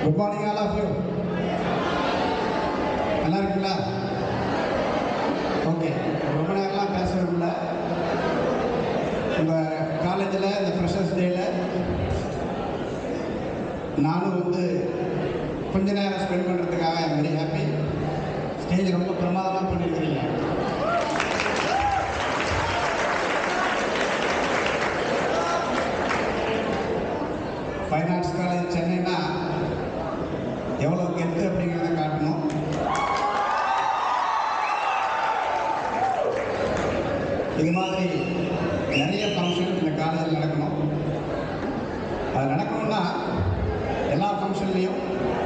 Good morning all of you நல்லா இருக்குங்களா okay ரொம்ப நேரம்லாம் பேச விரும்பல உங்கள் காலேஜில் இந்த ஃப்ரெஷர்ஸ் டேயில் நானும் வந்து கொஞ்ச நேரம் ஸ்பெண்ட் பண்ணுறதுக்காக ஐம் வெரி ஹாப்பி ஸ்டேஜ் ரொம்ப பிரமாதமாக பண்ணியிருக்கிறீங்க ஃபைன் ஆர்ட்ஸ் காலேஜ் சென்னைனா எவ்வளோ கெத்து அப்படிங்கிறத காட்டணும் இது மாதிரி நிறைய ஃபங்க்ஷன் இந்த காலேஜில் நடக்கணும் அது நடக்கணும்னா எல்லா ஃபங்க்ஷன்லேயும்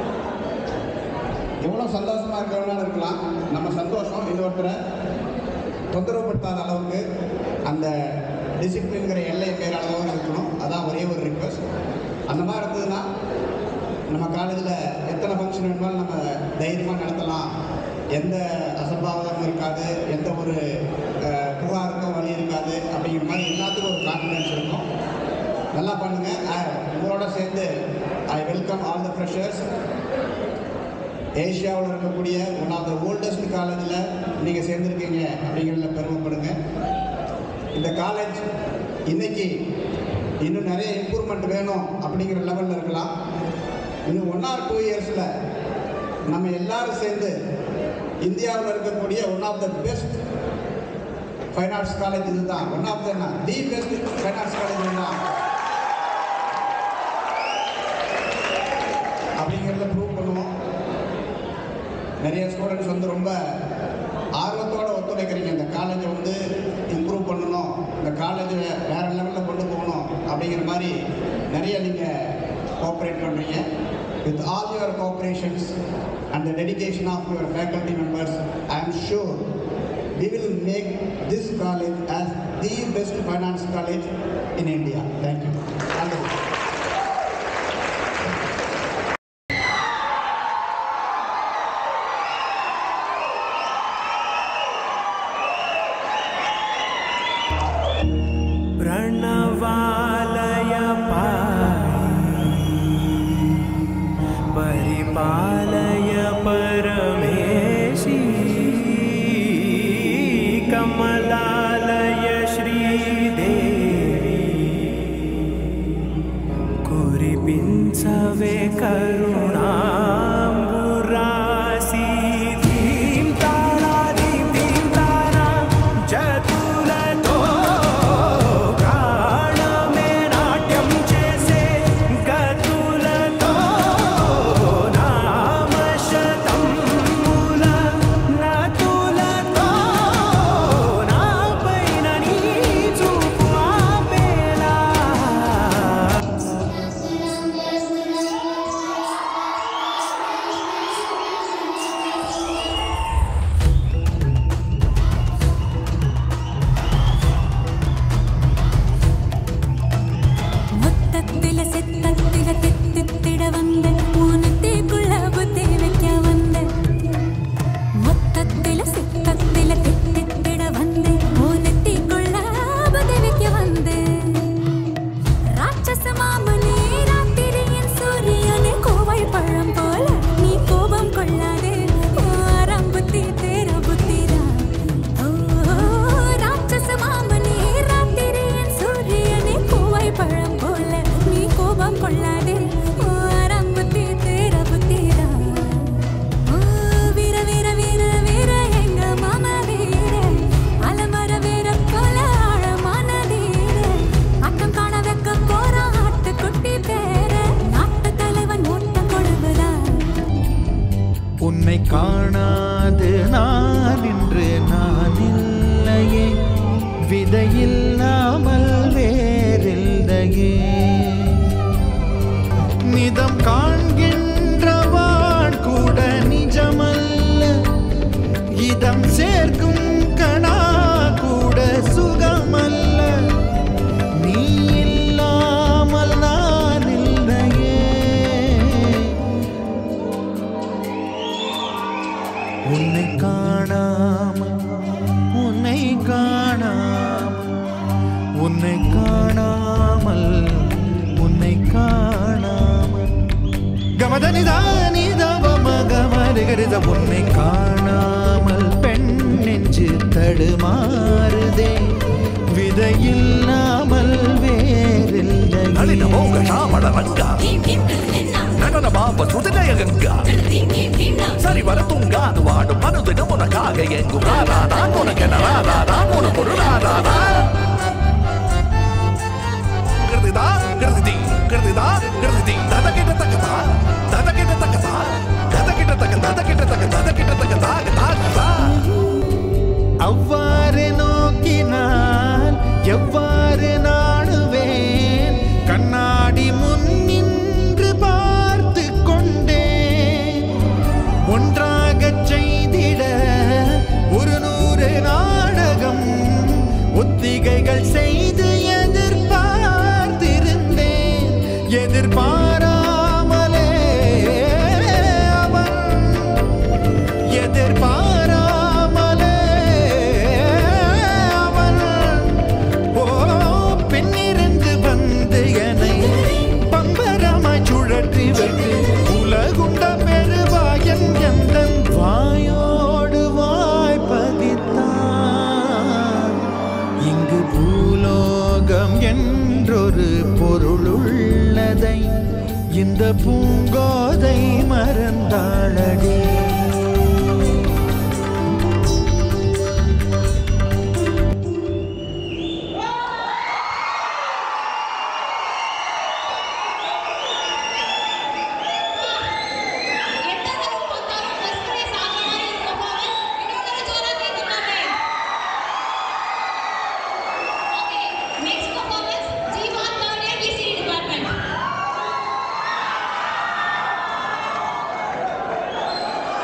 எவ்வளோ சந்தோஷமாக இருக்கிறவங்களால இருக்கலாம் நம்ம சந்தோஷம் இன்னொருத்தரை தொந்தரவுப்படுத்தாத அளவுக்கு அந்த டிசிப்ளின்கிற எல்லை மீற அளவுக்கு இருக்கணும் அதான் ஒரே ஒரு ரிக்வஸ்ட் அந்த மாதிரி இருந்ததுன்னா நம்ம காலேஜில் எத்தனை ஃபங்க்ஷன் வேணுமாலும் நம்ம தைரியமாக நடத்தலாம் எந்த அசம்பாவிதமும் இருக்காது எந்த ஒரு அஹ், புகாருக்கும் வழி இருக்காது அப்படிங்கிற மாதிரி எல்லாத்துக்கும் ஒரு கான்ஃபிடென்ஸ் இருக்கும் நல்லா பண்ணுங்கள் உங்களோட சேர்ந்து I welcome all the freshers ஏஷியாவில் இருக்கக்கூடிய ஒன் ஆஃப் த ஓல்டஸ்ட் காலேஜில் நீங்கள் சேர்ந்துருக்கீங்க அப்படிங்கிறதுல பெருமைப்படுங்க இந்த காலேஜ் இன்னைக்கு இன்னும் நிறைய இம்ப்ரூவ்மெண்ட் வேணும் அப்படிங்கிற லெவலில் இருக்கலாம் இன்னும் ஒன் ஆர் டூ இயர்ஸில் நம்ம எல்லாரும் சேர்ந்து இந்தியாவில் இருக்கக்கூடிய one of the best fine arts college இதுதான் one of the the best fine arts college இதுதான் அப்படிங்கிறத ப்ரூவ் பண்ணுவோம் நிறைய ஸ்டூடெண்ட்ஸ் வந்து ரொம்ப ஆர்வத்தோட ஒத்துழைக்கிறீங்க இந்த காலேஜை வந்து இம்ப்ரூவ் பண்ணணும் இந்த காலேஜை வேற லெவலில் கொண்டு போகணும் அப்படிங்கிற மாதிரி நிறைய நீங்கள் கோஆப்ரேட் பண்ணுறீங்க with all your cooperations and the dedication of your faculty members I am sure we will make this college as the best finance college in India. Thank you. All the best. प्रणवालय पाहि परिपालय परमेशी कमलालय श्रीदेवी कुरिपिञ्चवे करुणाम्बुरासि धीं तारा धीं धीं तारा जतुलतो प्राणमे नाट्यं చేసే గతులతో నామశతం మూల నతులతో నాపైన నీ చూపు ఆపేలా மொத்தத்தில சித்தத்தில தித்தித்திட வந்த ஊனத்தேக்குள்ள புத்தி வைக்க வந்த மொத்தத்தில சித்தத்தில தித்தித்திட வந்த ஊனத்தேக்குள்ள புத்தி வைக்க வந்த ராட்சச மாமனே ராத்திரியின் சூரியனே கோவை பழம் போல நீ கோபம் கொள்ளாதே ஆறாம் புத்தி தேர புத்திரா ஓ ராட்சச மாமனே ராத்திரியின் சூரியனே கோவை பழம் போல நீ கோபம் கொள்ளாதே பதனிதானிதவ மகமருகருத உன்னை காணாமல் பெண் நெஞ்சு தடுமாறுதே விதையில்லாமல் வேறில்லை నళిన మోగ శ్యామల రంగ నటన బాబ సుదినయ గంగ సరి వర తుంగాను వాడు మనుదిన మునకాగ ఎంగు రారా మునకెన రారా మున పొరు రారా కృతిదా కృతి కృతిదా కృతి దదకిట తకత దదకిట తకత దదకిట తక దదకిట తక దదకిట తక దాగ దాగ அவ்வாறு நோக்கினால் எவ்வாறு நாணுவேன் கண்ணாடி முன் நின்று பார்த்து கொண்டேன் ஒன்றாகச் செய்திட ஒரு நூறு நாடகம் ஒத்திகைகள் செய்து எதிர்பார்த்திருந்தேன் எதிர்பாராமலே அவன் எதிர்பாராமலே அவன் ஓ பின்னிருந்து வந்து என்னை பம்பரமாய் சுழற்றி விட்டு உலகுண்ட பெருவாயன் எந்த வாயோடு வாய்ப்பதித்தான் இங்கு பூலோகம் என்றொரு பொருளுள்ளதை இந்த Poongothai மறந்தாளடே Next performance, G1 third year BCD department.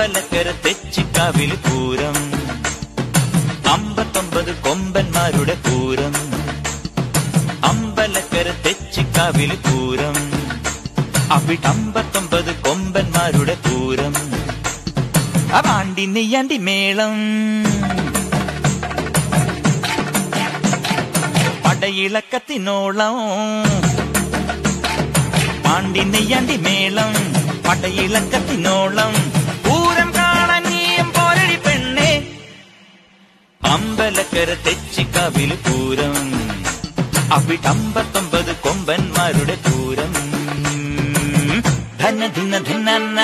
Ambalakkara തെച്ചിക്കാവിൽ Pooram അമ്പത്തൊമ്പത് കൊമ്പന്മാരുടെ പൂരം അമ്പലക്കര തെച്ചിക്കാവിൽ പൂരം അവിടെ അമ്പത്തൊമ്പത് കൊമ്പന്മാരുടെ പൂരം അവാണ്ടി നെയ്യാണ്ടി മേളം പടയിളക്കത്തിനോളം പാണ്ടി നെയ്യാണ്ടി മേളം പടയിളക്കത്തിനോളം പൂരം കാണാൻ നീയും പോരടി പെണ്ണേ അമ്പലക്കര തെച്ചിക്കാവിൽ പൂരം അവിടെ അമ്പത്തൊമ്പത് കൊമ്പന്മാരുടെ പൂരം ധന ധിന ധിന്ന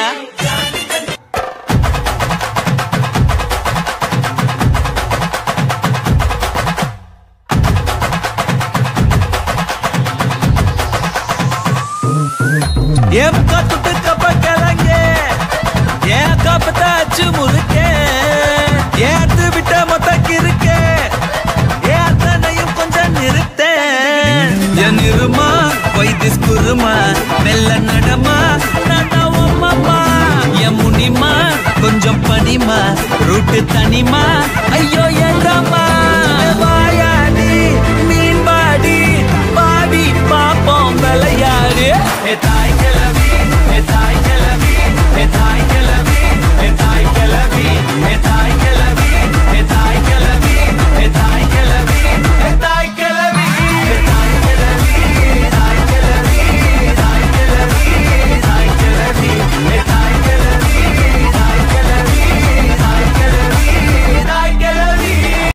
ஏன் கத்துட்டு கப்ப கிழங்க ஏன் கப்பத்தாச்சு முறுக்க ஏத்து விட்ட மொத்த கிருக்க ஏன் அத்தனையும் கொஞ்சம் நிறுத்த என் இருமா வைத்திஸ் குருமா மெல்ல நடமா நடவுமாமா என் முனிமா கொஞ்சம் பனிமா ரூட்டு தனிமா ஐயோ என்றமா வாயாடி மீன் பாடி பாடி பாப்போம் விளையாடு ஏ தாய் கிளவி ஏ தாய் கிளவி ஏ தாய் கிளவி ஏ தாய் கிளவி ஏ தாய் கிளவி ஏ தாய் கிளவி ஏ தாய் கிளவி ஏ தாய் கிளவி ஏ தாய் கிளவி தாய் கிளவி தாய் கிளவி தாய் கிளவி ஏ தாய் கிளவி தாய் கிளவி தாய் கிளவி தாய் கிளவி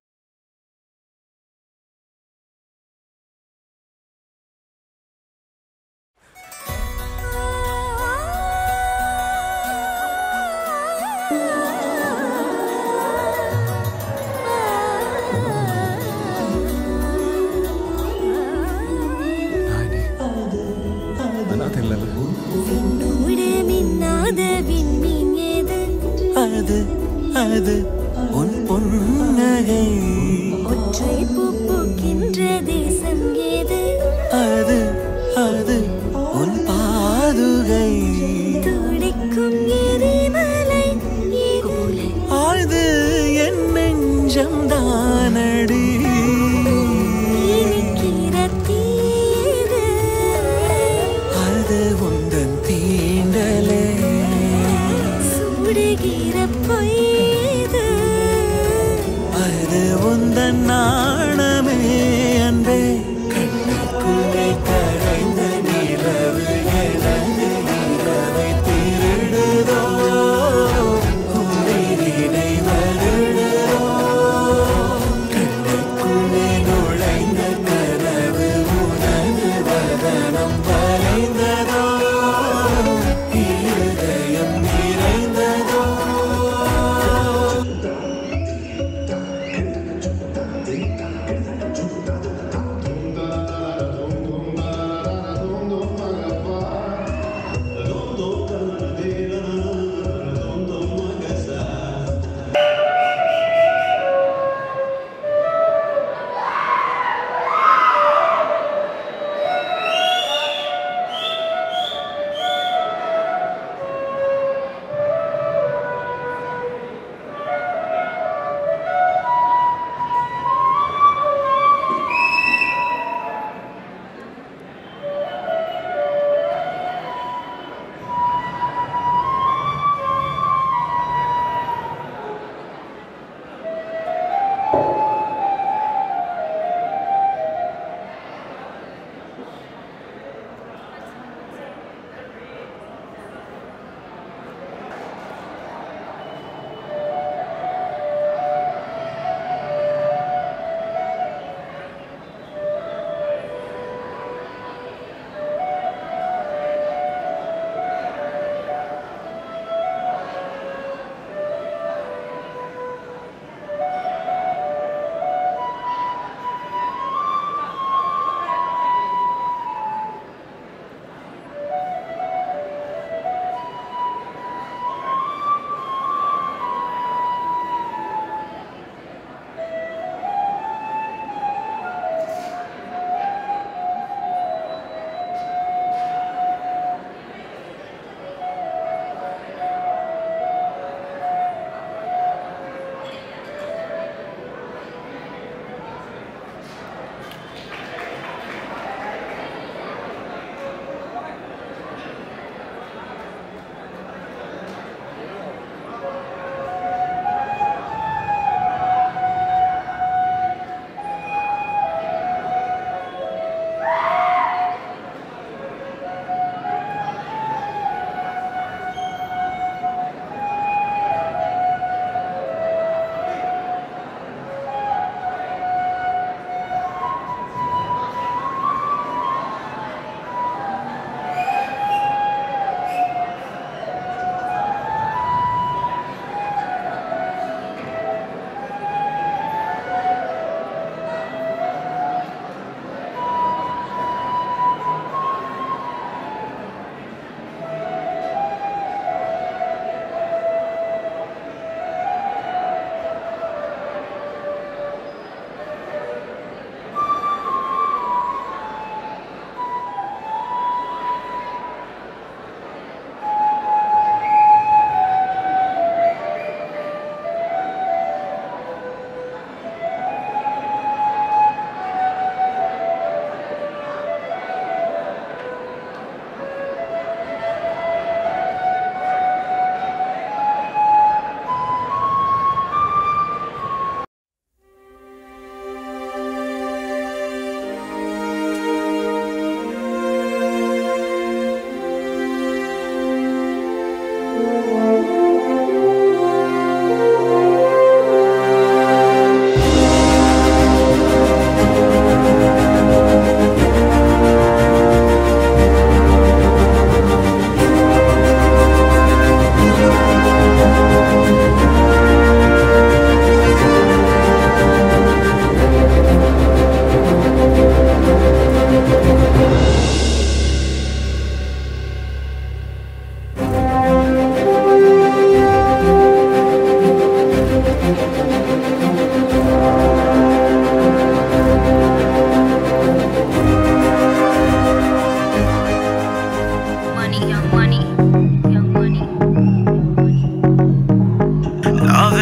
விண்ணோடு மின்னாத விண்மீன் ஏது அது அது உன் புன்னகை ஒற்றை பூ பூக்கின்ற தேசம் ஏது அது அது உன் பாதுகை துடிக்கும் எரிமலை ஏது அது என் நெஞ்சம் தானடி இனிக்கிற தீது அது உந்தன் தீண்டலே சுடுகிற பொய்து அது உந்தன் நாணமே அன்பே கண்ணுக்குள்ளே கரைந்த நிலவு எனது நிலவை திருடுதோ உயிரினை வருடுதோ கண்ணுக்குள்ளே நுழைந்த கனவு உனது வதனம் வளைந்ததோ இருதயம் நிறைந்ததோ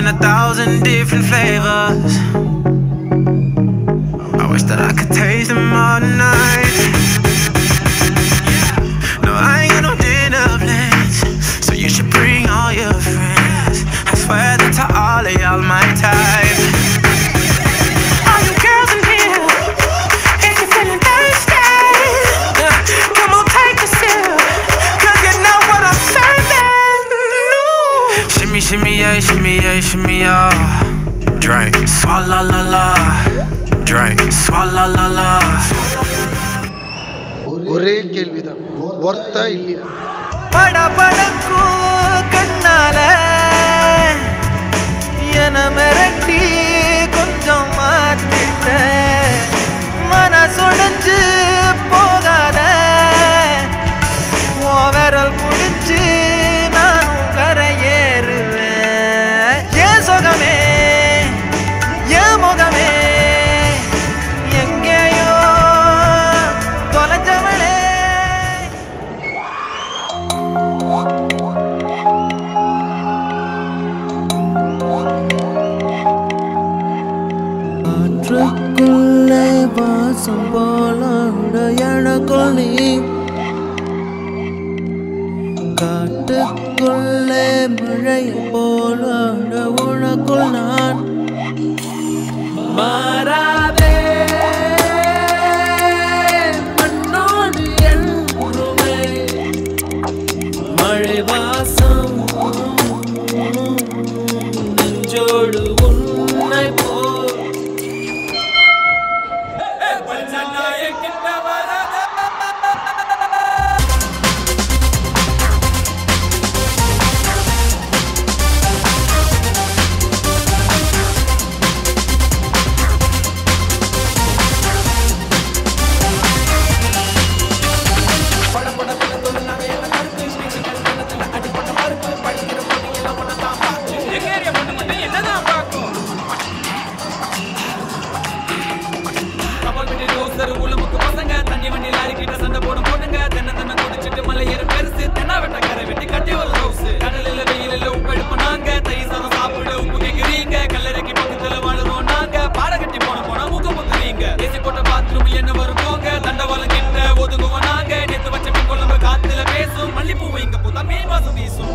in a thousand different flavors. I wish that I could taste them all night. No, I ain't got no dinner plans, so you should bring all your friends. I swear that to all of y'all my type. All you girls in here, if you're feeling thirsty, yeah, come on, take a sip, 'cause you know what I'm serving. Shimmy, shimmy, yeah, shimmy, yeah, shimmy, yeah. Drink, swalla la la. Drink, swalla la la. ஒரே கேள்விதான் ஒர்த்தா இல்லையா பட படக்கும் கண்ணால என மிரட்டி கொஞ்சம் மாத்திட்ட மனசுடைஞ்சு போகாத உன் விரல் முடிஞ்சு நானும் கரையேறுவேன் ஏன் சுகமே ஏன் முகமே எங்கேயோ தொலைஞ்சவளே காற்றுக்குள்ளே வாசம் போல எனக்குள் நீ காட்டுக்குள்ளே மழை போல உனக்குள் நான் மாறாதே மண்ணோடு என்றுமே மழை வாசம் நெஞ்சோடு உன்னை போ மல்லிப்பூ வைங்க பூத்தா மீன் வாசம் வீசும்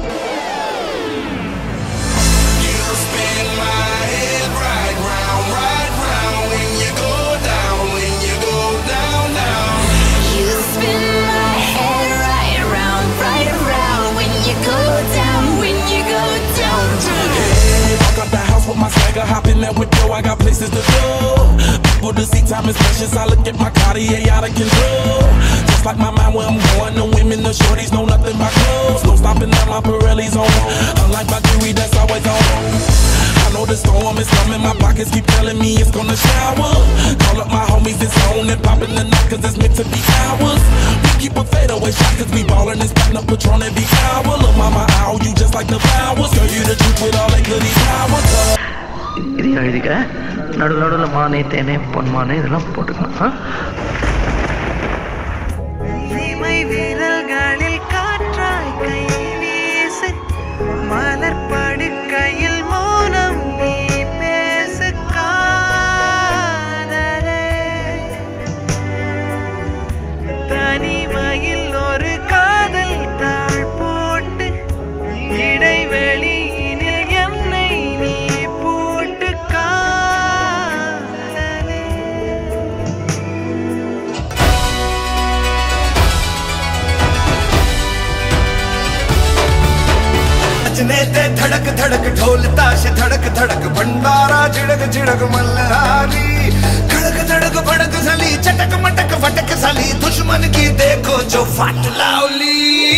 You spin my head right around, right around when you go down, when you go down. I got the house with my swagger, hop in that window, I got places to go. People to see, time is precious. I look at my Cartier out of control. Just like my mind where I'm going, the women, the shorties know nothing but clothes. No stopping at my Pirelli's on. Unlike my jewelry, that's always on. I know the storm is coming, my pockets keep telling me it's gonna shower. Call up my homies, it's on and popping the night, cause it's meant to be ours. We keep a fadeaway shot, cause we ballin' and spittin' up Patron every hour. Look, mama, ow, you just like the flowers. Girl, you the truth with all that goodies powers. இதையும் எழுதிக்க நடுவில் நடுவில் மானே தேனே பொன்மானே இதெல்லாம் போட்டுக்கணும் ஆ? இமை விரல்களில் காற்றாய் கை வீசு மலர் படுக்கையில் மௌனம் நீ பேசு காதலே தனிமையில் ஒரு காதல் தாழ் போட்டு இடைவெளியினில் என்னை நீ போட்டு காதலே नचने ते धड़क धड़क ढोल ताश धड़क धड़क भंडारा झिड़क झिड़क मल्हारी खड़क धड़क भड़क सली चटक मटक फटक सली दुश्मन की देखो जो फाट लावली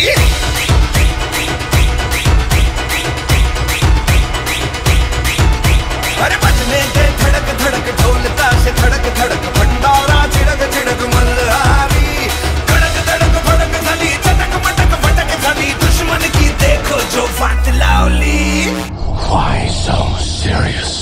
अरे बजने ते धड़क धड़क ढोल ताश धड़क धड़क भंडारा झिड़क झिड़क मल्हारी खड़क धड़क भड़क सली चटक मटक फटक सली दुश्मन की देखो जो फाट लावली Why so serious?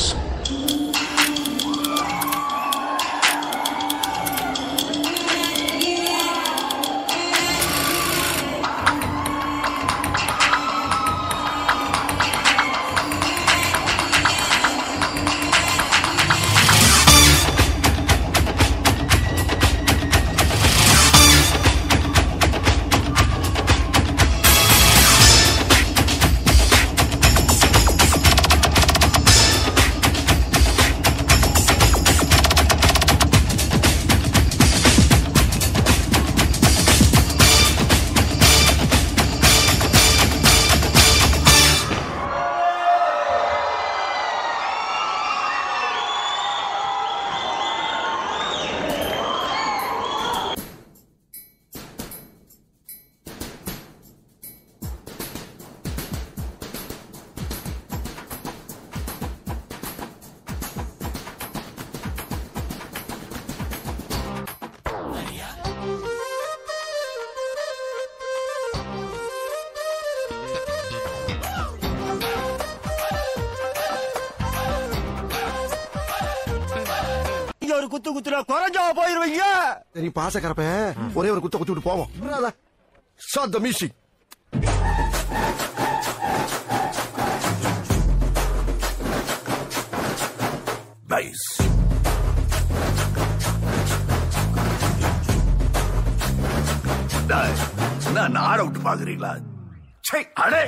குத்து குத்துனா குறைஞ்சா போயிருவீங்க சரி பாசக்கரப்ப ஒரே ஒரு குத்த குத்தி விட்டு போவோம் ஷாட் த மியூசிக் நைஸ் நான் ஆட விட்டு பாக்குறீங்களா சே அடே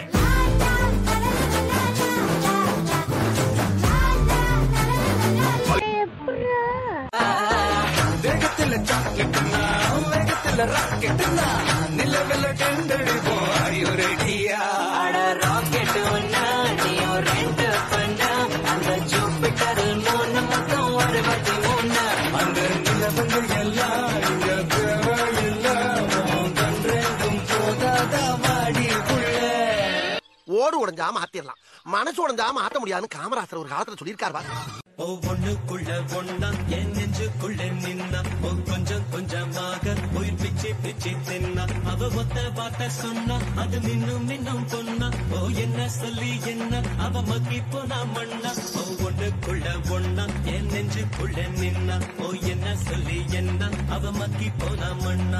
வேகத்துல சாக்லேட்டுனா வேகத்துல ராக்கெட்டுனா நிலவில் டெண்டடிப்போம் ஐயோ ரெடியா அட ராக்கெட் ஒன்னா நீயும் ரெண்டு பண்ணா அந்த ஜூபிட்டரில் மூணு மொத்தம் ஒரு பத்தி மூணு அந்த நிலவங்கள் எல்லாம் இங்க தேவையில்ல ரெண்டும் போதாதா வாடி புள்ள ஓடு உடைஞ்சாம ஆத்திரலாம் மனசு உடைஞ்சாம ஆத்த முடியாதுன்னு காமராசர் ஒரு காலத்துல சொல்லியிருக்காரு வா. ஒவ்வொன்னுக்குள்ள ஒன்னா என் நெஞ்சுக்குள்ள நின்னா ஓ கொஞ்சம் கொஞ்சமாக உயிர் பிச்சு பிச்சு தின்னா அவ ஒத்த வார்த்தை சொன்னா அது மின்னும் மின்னும் பொன்னா ஓ என்ன சொல்லி என்ன அவ மக்கி போனா மண்ணா ஒவ்வொன்னுக்குள்ள ஒன்னா என் நெஞ்சுக்குள்ள நின்னா ஓ என்ன சொல்லி என்ன அவ மக்கி போனா மண்ணா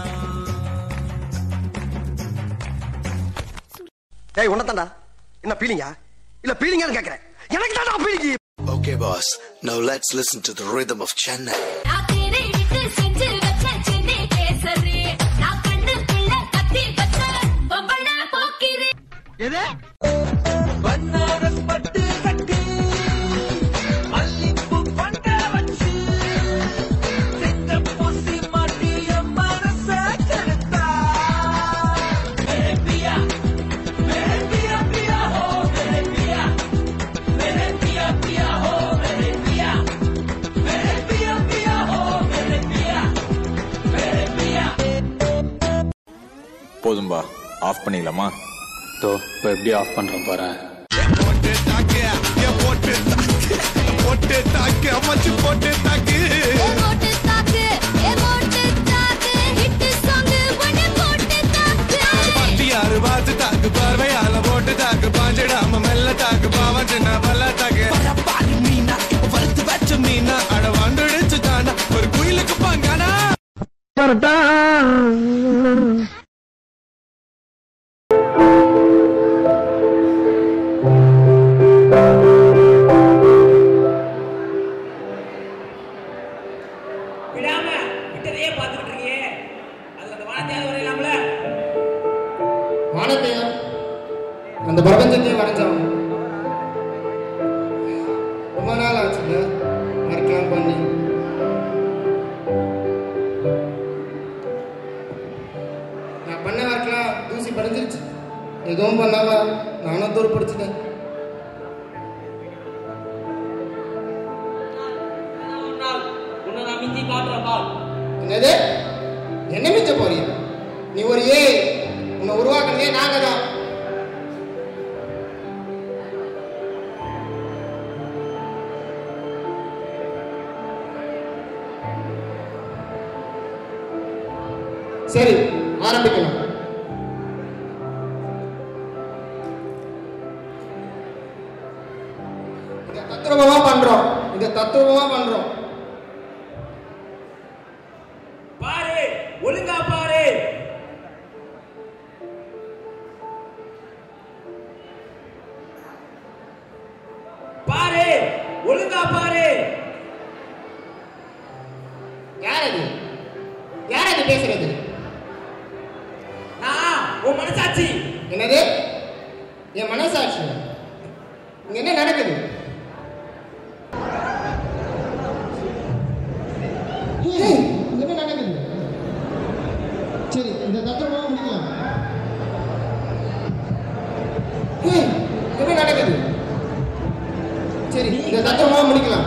டேய் உன்னதாண்டா என்ன பீலிங்கா இல்ல பீலிங்கான்னு கேக்குறேன் எனக்கு தான் பீலிங்கி Okay, boss. Now let's listen to the rhythm of Chennai. நான் தேனை விட்டு செஞ்சு வச்ச சென்னை கேசரி நான் கண்ணுக்குள்ள கத்தி வச்ச பொம்பள போக்கிரி எது பன்னாரஸ் பட்டு கட்டி மல்லிப்பூ பண்ட வச்சு செத்த பூசி மாட்டிய மனச கெடுத்தா மேரே பியா மேரே பியா பியா ஹோ மேரே பியா மேரே பியா பியா ஹோ மேரே பியா மேரே பியா பியா ஹோ மேரே பியா மேரே பியா போதும்பா ஆஃப் பண்ணிடலாமா தோ இப்போ எப்படி ஆஃப் பண்ணுறேன் பாரு போட்டு தாக்கு அம்மாச்சி போட்டு தாக்கு போட்டு தாக்கு ஏ போட்டு தாக்கு ஹிட் சாங் ஒன்னு போட்டு தாக்கு யாரு பார்த்து தாக்கு பார்வையால போட்டு தாக்கு பாஞ்சிடாம மெல்ல தாக்கு பாவம் சின்ன பல்ல தாக்கு பாரு மீனா இப்ப வறுத்து வச்ச மீனா அட வந்துடுச்சு தானா ஒரு குயிலுக்கு பாங்கானா விடாம விட்டதையே பார்த்துக்கிட்டு இருக்கியே அதுல அந்த வானத்தையாவது வரையலாம்ல வானத்தையா அந்த பிரபஞ்சத்தையும் வரைஞ்சவன் ரொம்ப நாள் ஆச்சுங்க மறைக்கலாம் பண்ணி நான் பண்ண ஒர்க்லாம் தூசி படிஞ்சிருச்சு எதுவும் பண்ணாம நானும் தூரம் படிச்சுட்டேன் ஒரு நாள் உன்னை நான் மிந்தி காட்டுறேன் பால் என்னது என்ன மிச்ச போறியா நீ ஒரு ஏ உன்னை உருவாக்குனதே நாங்க தான் சரி ஆரம்பிக்கலாம் இத தத்ரூபமா பண்றோம் இத தத்ரூபமா பண்றோம் பாரு ஒழுங்கா பாரு பாரு ஒழுங்கா பாரு யார் அது யார் அது பேசுறது நான் உன் மனசாட்சி என்னது என் மனசாட்சி இங்க என்ன நடக்குது ஏய், இங்க என்ன நடக்குது சரி இந்த தத்துவமா முடிக்கலாம் ஏய், இங்க என்ன நடக்குது சரி இந்த தத்துவமா முடிக்கலாம்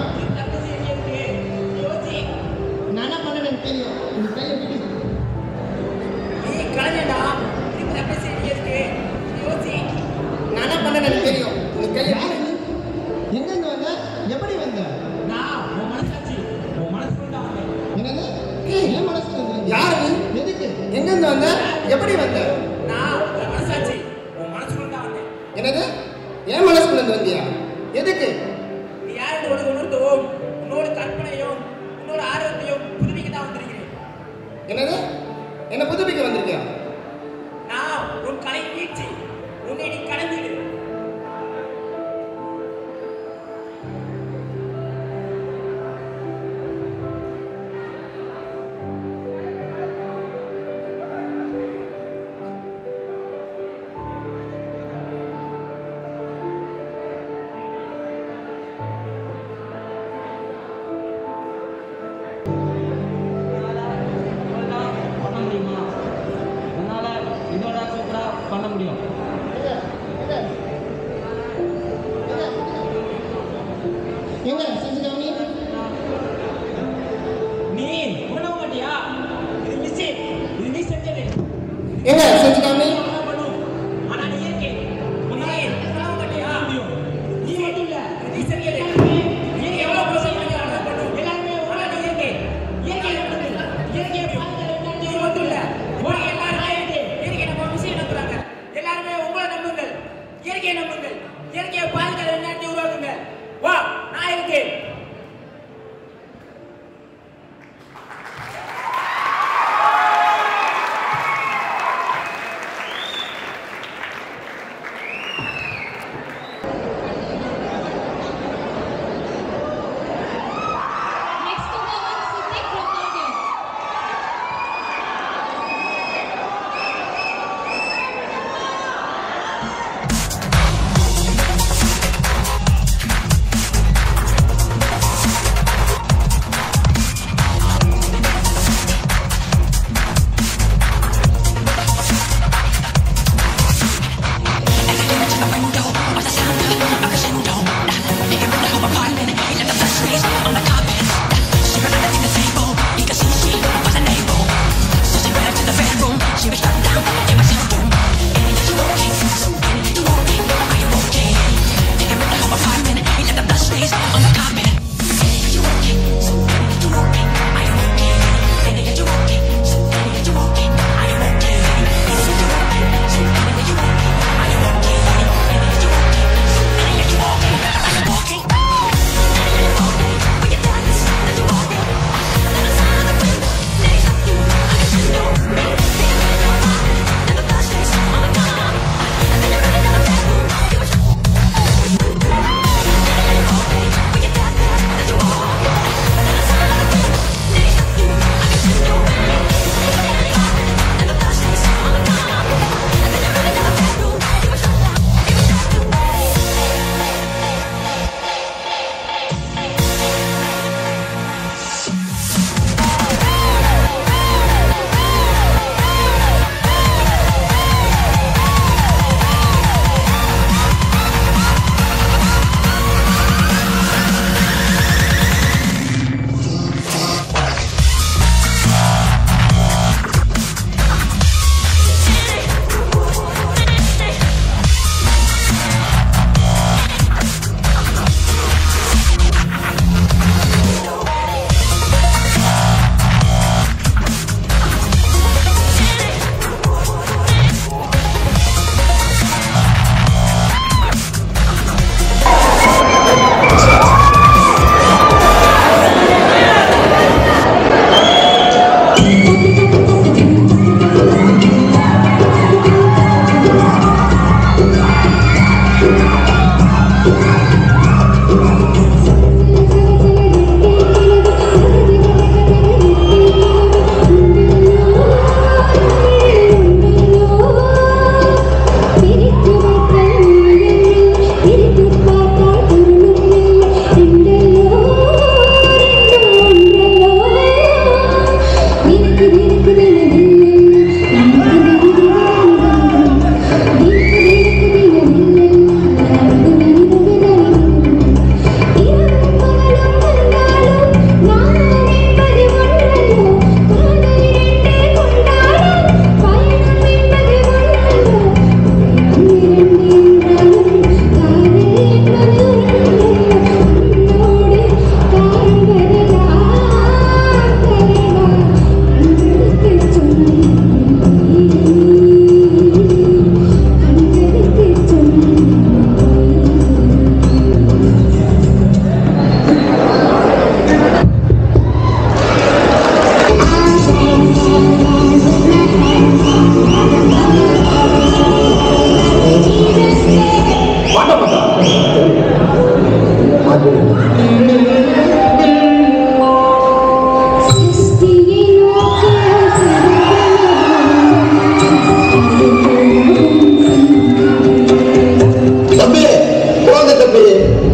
நான் என்ன பண்ணேன்னு எனக்கு தெரியும் இந்த கையை விட்டு நீ கலைஞடா திருப்பி அப்படி செய்ய இருக்கு யோசி நான் என்ன பண்ணேன்னு எனக்கு தெரியும் இந்த கையை எங்க வந்த எப்படி வந்த நான் உன் மனசாட்சி உன் மனசுக்குள்ள வந்தேன் என்னது ஏய், என் மனசுல இருந்து யாரு நீ எதுக்கு எங்கிருந்து வந்த எப்படி வந்த நான் உன் மனசாட்சி உன் மனசுக்குள்ள வந்தேன் என்னது என் மனசுக்குள்ள இருந்து வந்தியா எதுக்கு நீ யாருன்னு உனக்கு உணர்த்தவும் உன்னோட கற்பனையும் உன்னோட உங்களோட ஆரோக்கியம் புதுப்பிக்க தான் வந்திருக்கிறேன் என்னது என்ன புதுப்பிக்க வந்திருக்கியா நான் உன் கலை வீழ்ச்சி உன்னை நீ கடந்துடு பண்ண முடியுமா உன்னால இதோட சூப்பரா பண்ண முடியும் எங்க செஞ்சு காமி நீ பண்ண மாட்டியா இது மிஸ் இது நீ செஞ்சது எங்க செஞ்சு காமி ஆனா நீ இருக்கே உன்னால பண்ண மாட்டியா நீ மட்டும் இல்ல இது நீ செஞ்சது நீ எவ்வளவு மோசம் பண்ணி அதான் பண்ணும் எல்லாருமே ஆனா நீ இருக்கே இயற்கை பண்ணுது இயற்கை நீ மட்டும் இல்ல போய் எல்லாருமே இயற்கை நம்ம விஷயம் நம்புறாங்க எல்லாருமே உங்களை நம்புங்கள் இயற்கையை நம்புங்கள் இயற்கையை பாருங்கள் என்ன உருவாக்குங்க வா நான் இருக்கேன் பேரு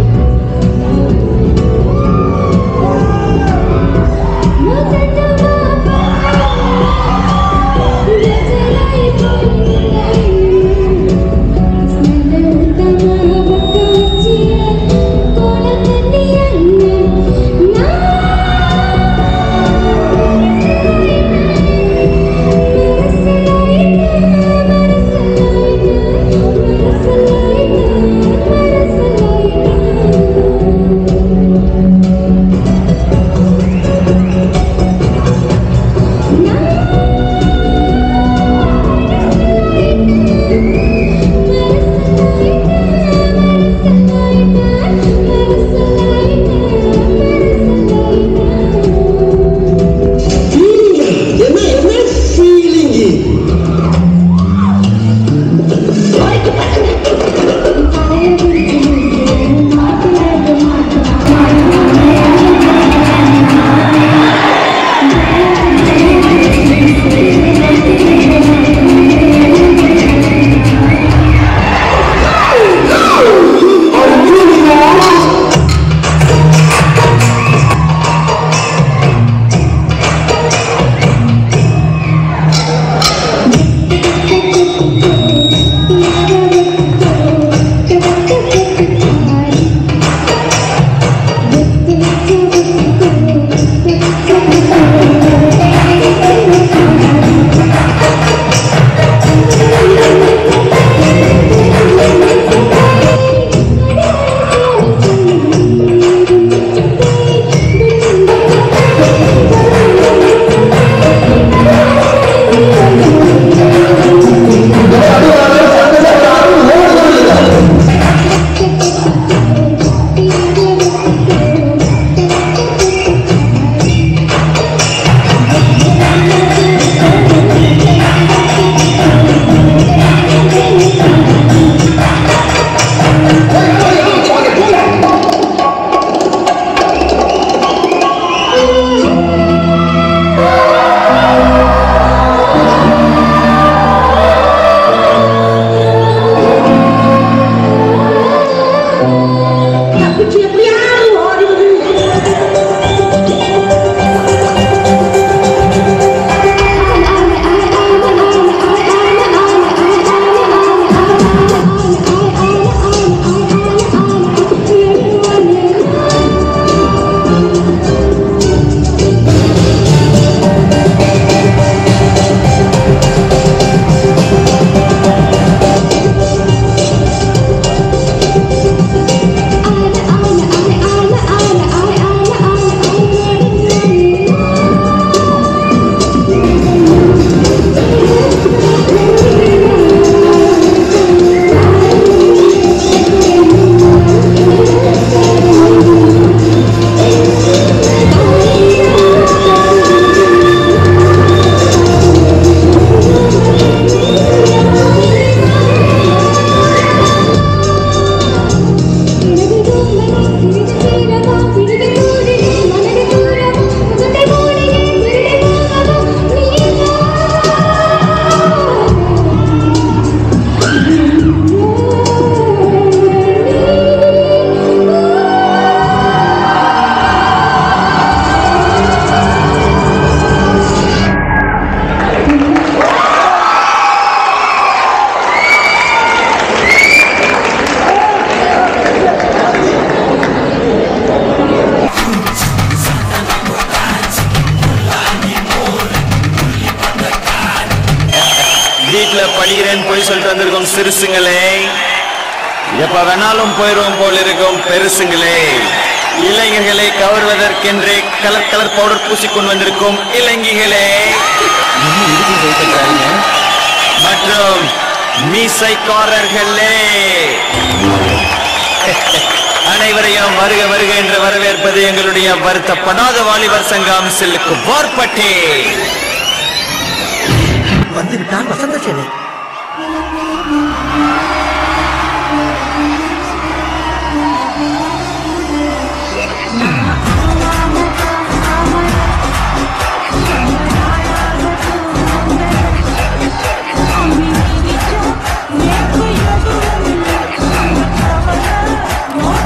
என்ன என்ன ஃபீலிங் வீட்டுல படிக்கிறேன்னு போய் சொல்லிட்டு வந்திருக்கோம் சிறுசுங்களே எப்ப வேணாலும் போயிரும் போல் இருக்கும் பெருசுங்களே இளைஞர்களை கவர்வதற்கென்றே கலர் கலர் பவுடர் பூசிக்கொண்டு வந்திருக்கும் இளைஞர்களே மற்றும் மீசைக்காரர்களே அனைவரையும் வருக வருக என்று வரவேற்பது எங்களுடைய வருத்தப்படாத வாலிபர் சங்கம் சில்லுக்கு வார்பட்டே வந்துவிட்டான் வசந்த சேனை Yeah.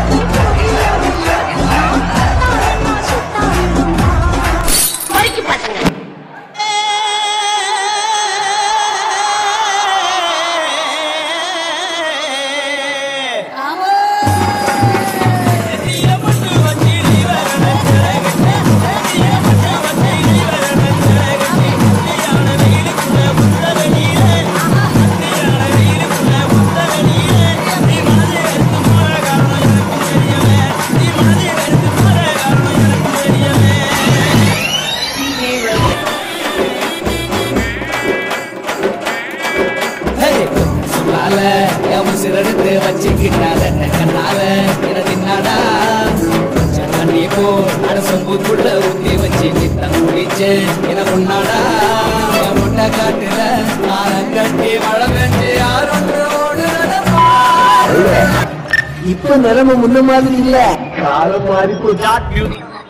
என தின்னாடா கொஞ்சம் தண்ணி போ அட சொம்புக்குள்ள ஊத்தி வச்சு நித்தம் குடிச்சு என பொண்ணாடா என் முட்டை காட்டுல ஆரம் கட்டி மழை பெஞ்சு யாரொன்றோடு நடப்பா இப்ப நிலைமை முன்ன மாதிரி இல்ல காலம் மாறி போச்சு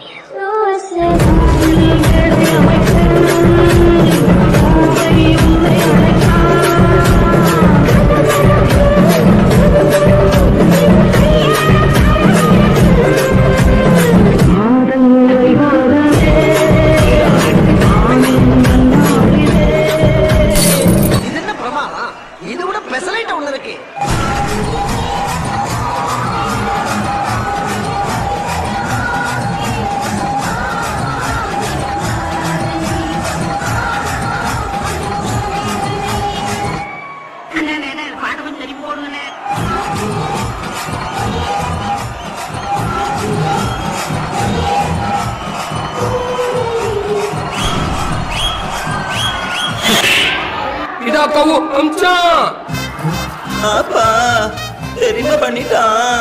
இது என்ன பிரமாதம் இது விட பெசலைட் ஒண்ணு இருக்கு இதா கவு அம்சம் அப்பா தெரியுமா பண்ணிட்டான்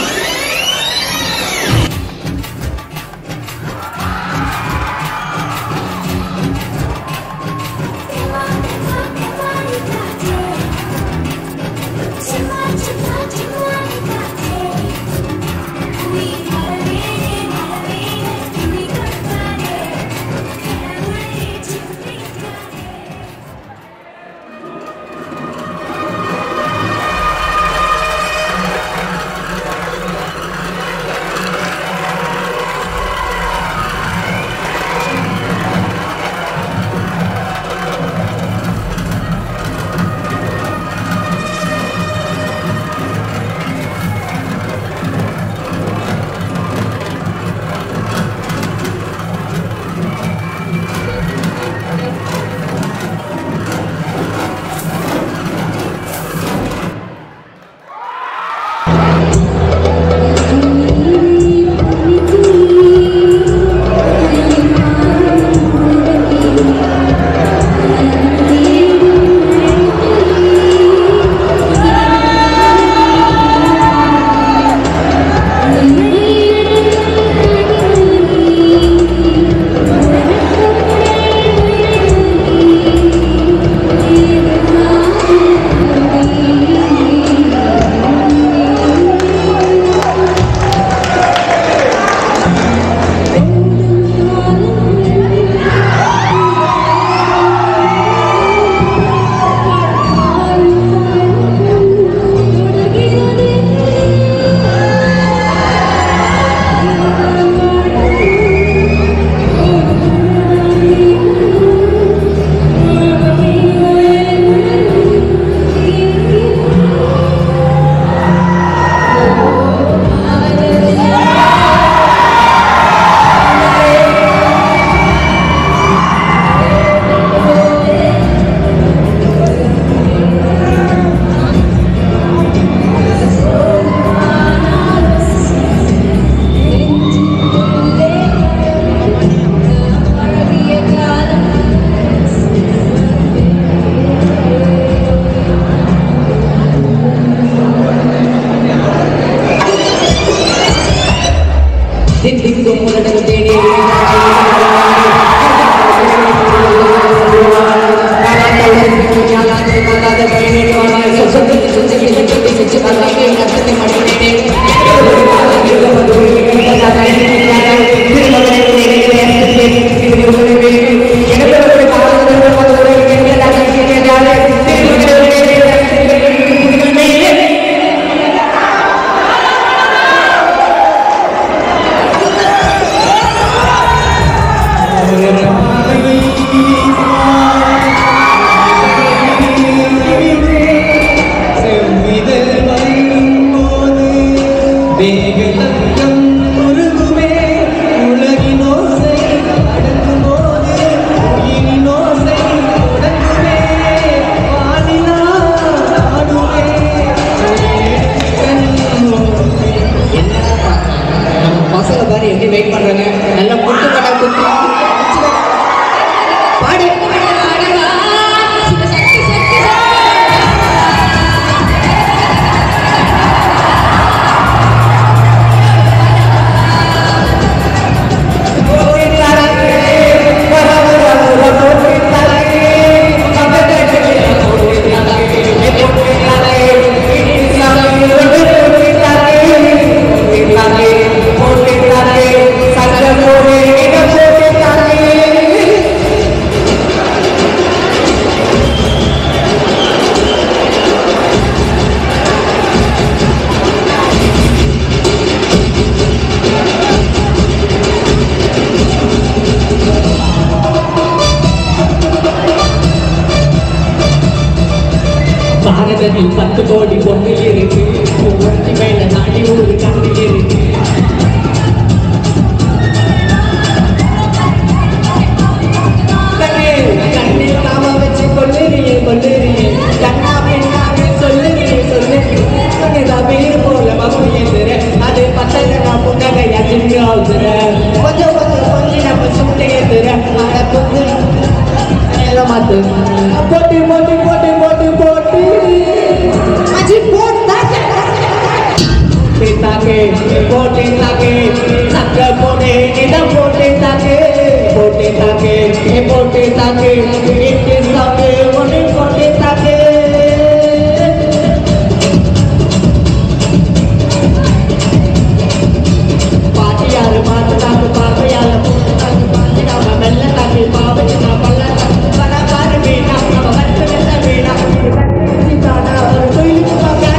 பசங்க பாரு எப்படி வெயிட் பண்றாங்க நல்லா குத்து படம் குத்து பாடு ஆ வானவில் பத்து கோடி பொண்ணு இருக்கு ஒருத்தி மேல நாடி ஒரு கண்ணு இருக்கு கண்ணே, கண்ணில் காம வச்சு கொல்லுறியே, கொல்லுறியே. கண்ணா பின்னான்னு சொல்லுறியே, சொல்லுறியே. உன்னிதா வீடு போல மப்பு ஏத்துற. அது பசங்க புன்னகையா சின்னி ஆகுற. கொஞ்சம் கொஞ்சம் கொஞ்சி நம்ம சுட்டு ஏத்துற. அட புத்து, எல்லாம் மாத்து. போட்டி போட்டி போட்டி போட்டி போட்டி அஜி போட்டாச்சு போட்டாக்கு போட்டாக்கு சக்க போட்டே இடம் போட்டாக்கு போட்டாக்கு போட்டாக்கு இட்டு சாக்கு ஒன்று போட்டாக்கு பாட்டியாரு மாத்தாக்கு பார்வையால போட்டாக்கு பாட்டியாம மெல்ல தாக்கு பாவச்சு நான் பல்ல தாக்கு பணக்கார வீணா நம்ம வந்து வெள்ள வீணா தானா ஒரு தொழிலுக்கு பார்க்க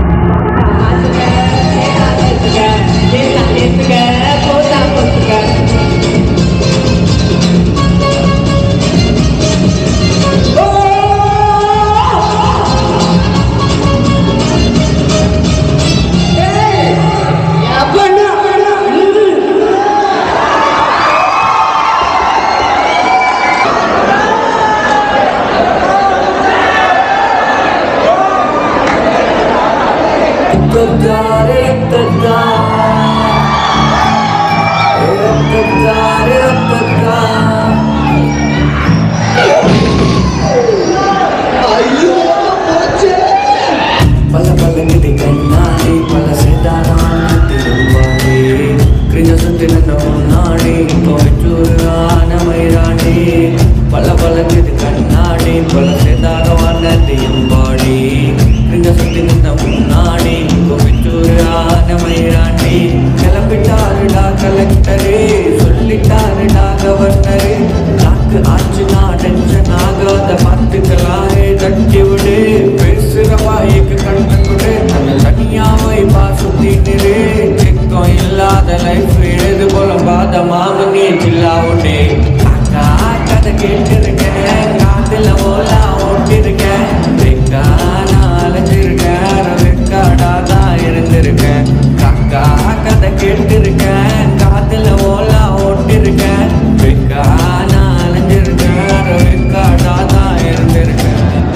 பல பலங்கிட்டு கண்ணாடி பல சேதாரம் திரும்பாடி கிரிஞ்ச சுத்தி நாடி கோச்சூர் ஆனமைராண்டி பல பலங்கிட்டு கண்ணாடி பல சேதாரம் திரும்பாடி கிரிஞ்ச சுத்தி முன்னாடி கோச்சூர் ஆனமைராண்டி கிளம்பிட்டாருடா கலெக்டரு சொல்லிட்டாருடா கவர்னரு நாக்கு ஆச்சுனா டென்ஷன் ஆகாத பார்த்துக்கலாரே தட்டி விடு பேசுற வாய்க்கு கண்ணு கொடு அந்த தனியாவை பாசுத்தி நிறு சிக்கம் இல்லாத லைஃப் எழுது போல பாத மாமனி சில்லாவுண்டே அக்கா கதை கேட்டிருக்கேன் காதுல ஓலா ஓட்டிருக்கேன் வெக்கா நான் அலைஞ்சிருக்கேன் வெக்காடா தான் இருந்திருக்கேன் காக்கா கதை கேட்டிருக்கேன் காதுல ஓலா ஓட்டிருக்கேன் வெக்கா நான் அலைஞ்சிருக்கேன் வெக்காடா தான் இருந்திருக்கேன்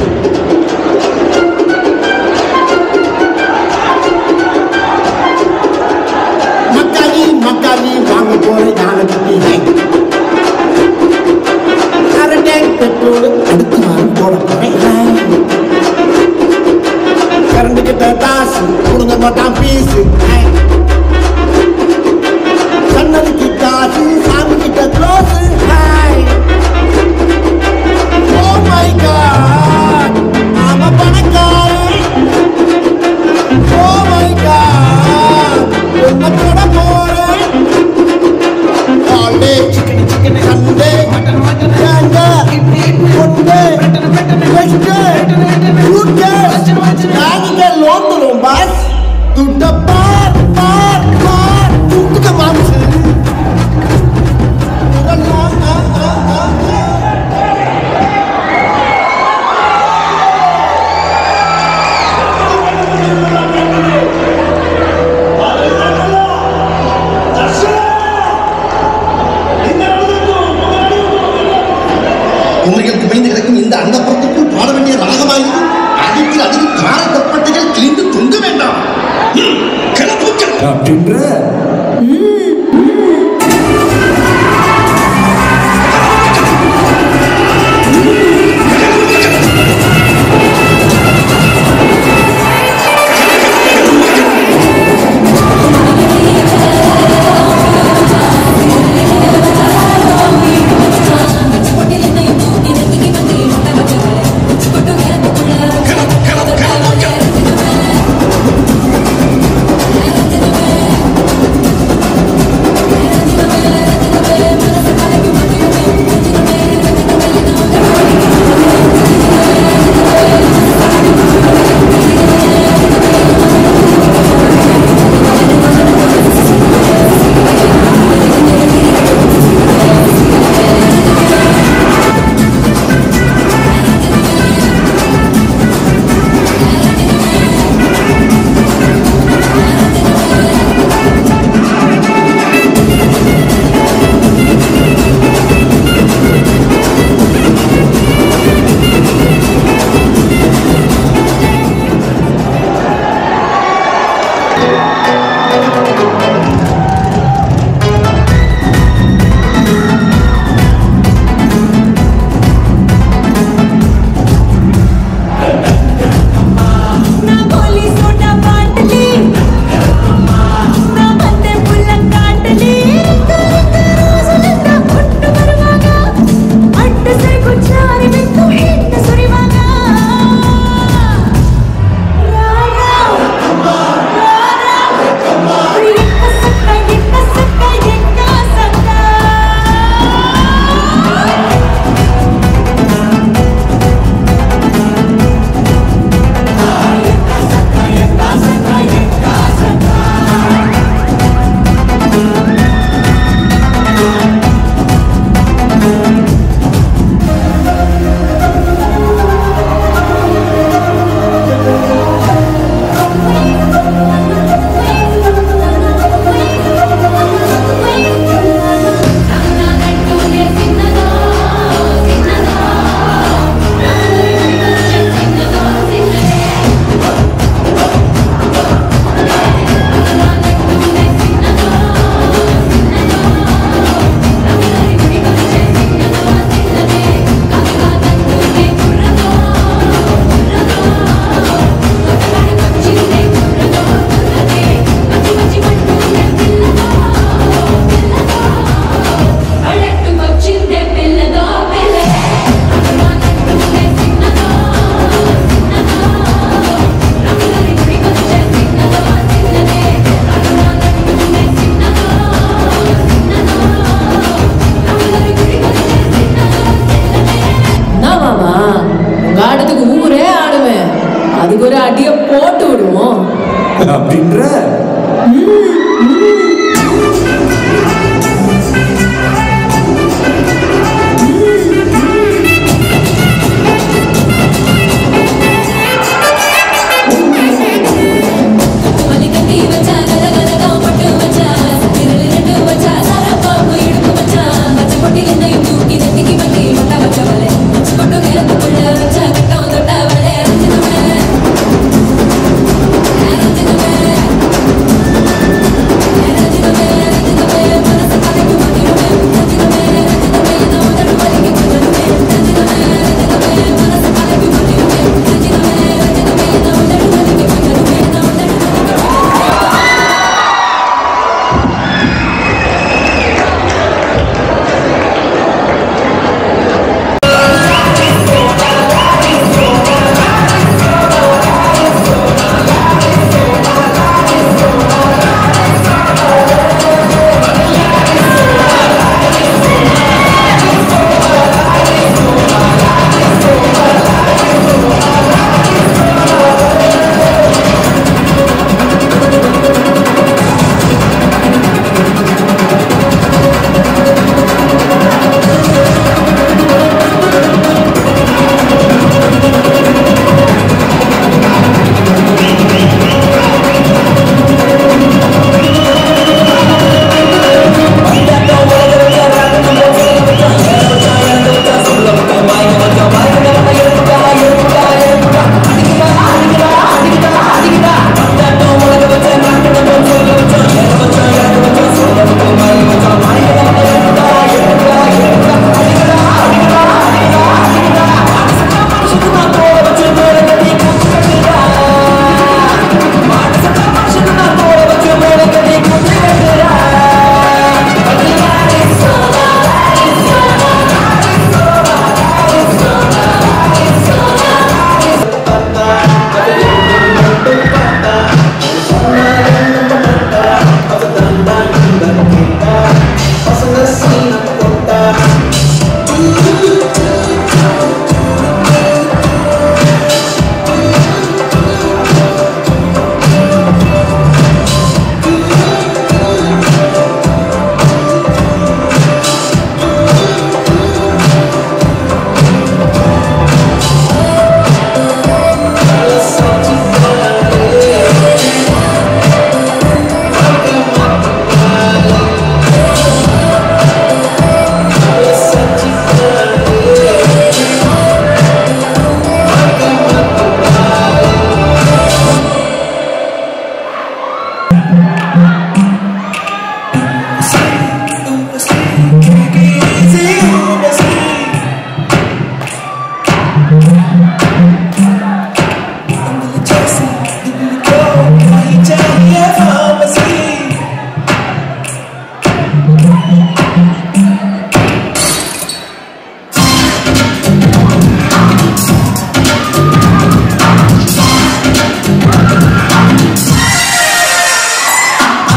மக்காளி மக்காளி வாங்க போற யானை குட்டி அரட்டை பெட்ரோல் அடுத்து வாங்க போட போறேன் கரண்ட் கிட்ட காசு கொடுங்க மாட்டான் பீஸு கண்ணனுக்கு காசு சாமி கிட்ட க்ளோஸ் ஓ மை காட் நாம பணக்காரன் ஓ மை காட் உன்னை தொட போறேன் all day chicken chicken Sunday mutton mutton ஜாங்க பொண்டே வெஸ்டே ஃப்ரூட்டே நாங்க லோன் தரோம் பாஸ் துட்ட பார் பார் பார் துட்டுக்க மாம்சு உண்மையில் குமைந்து கிடக்கும் இந்த அந்தப்புறத்துக்குள் பாட வேண்டிய ராகமாயிரு அடிக்கு அடிக்கு கார தப்பட்டைகள் கிழிந்து தொங்க வேண்டாம் ம், கிளப்பு கிளப்பு அப்படின்ற Thank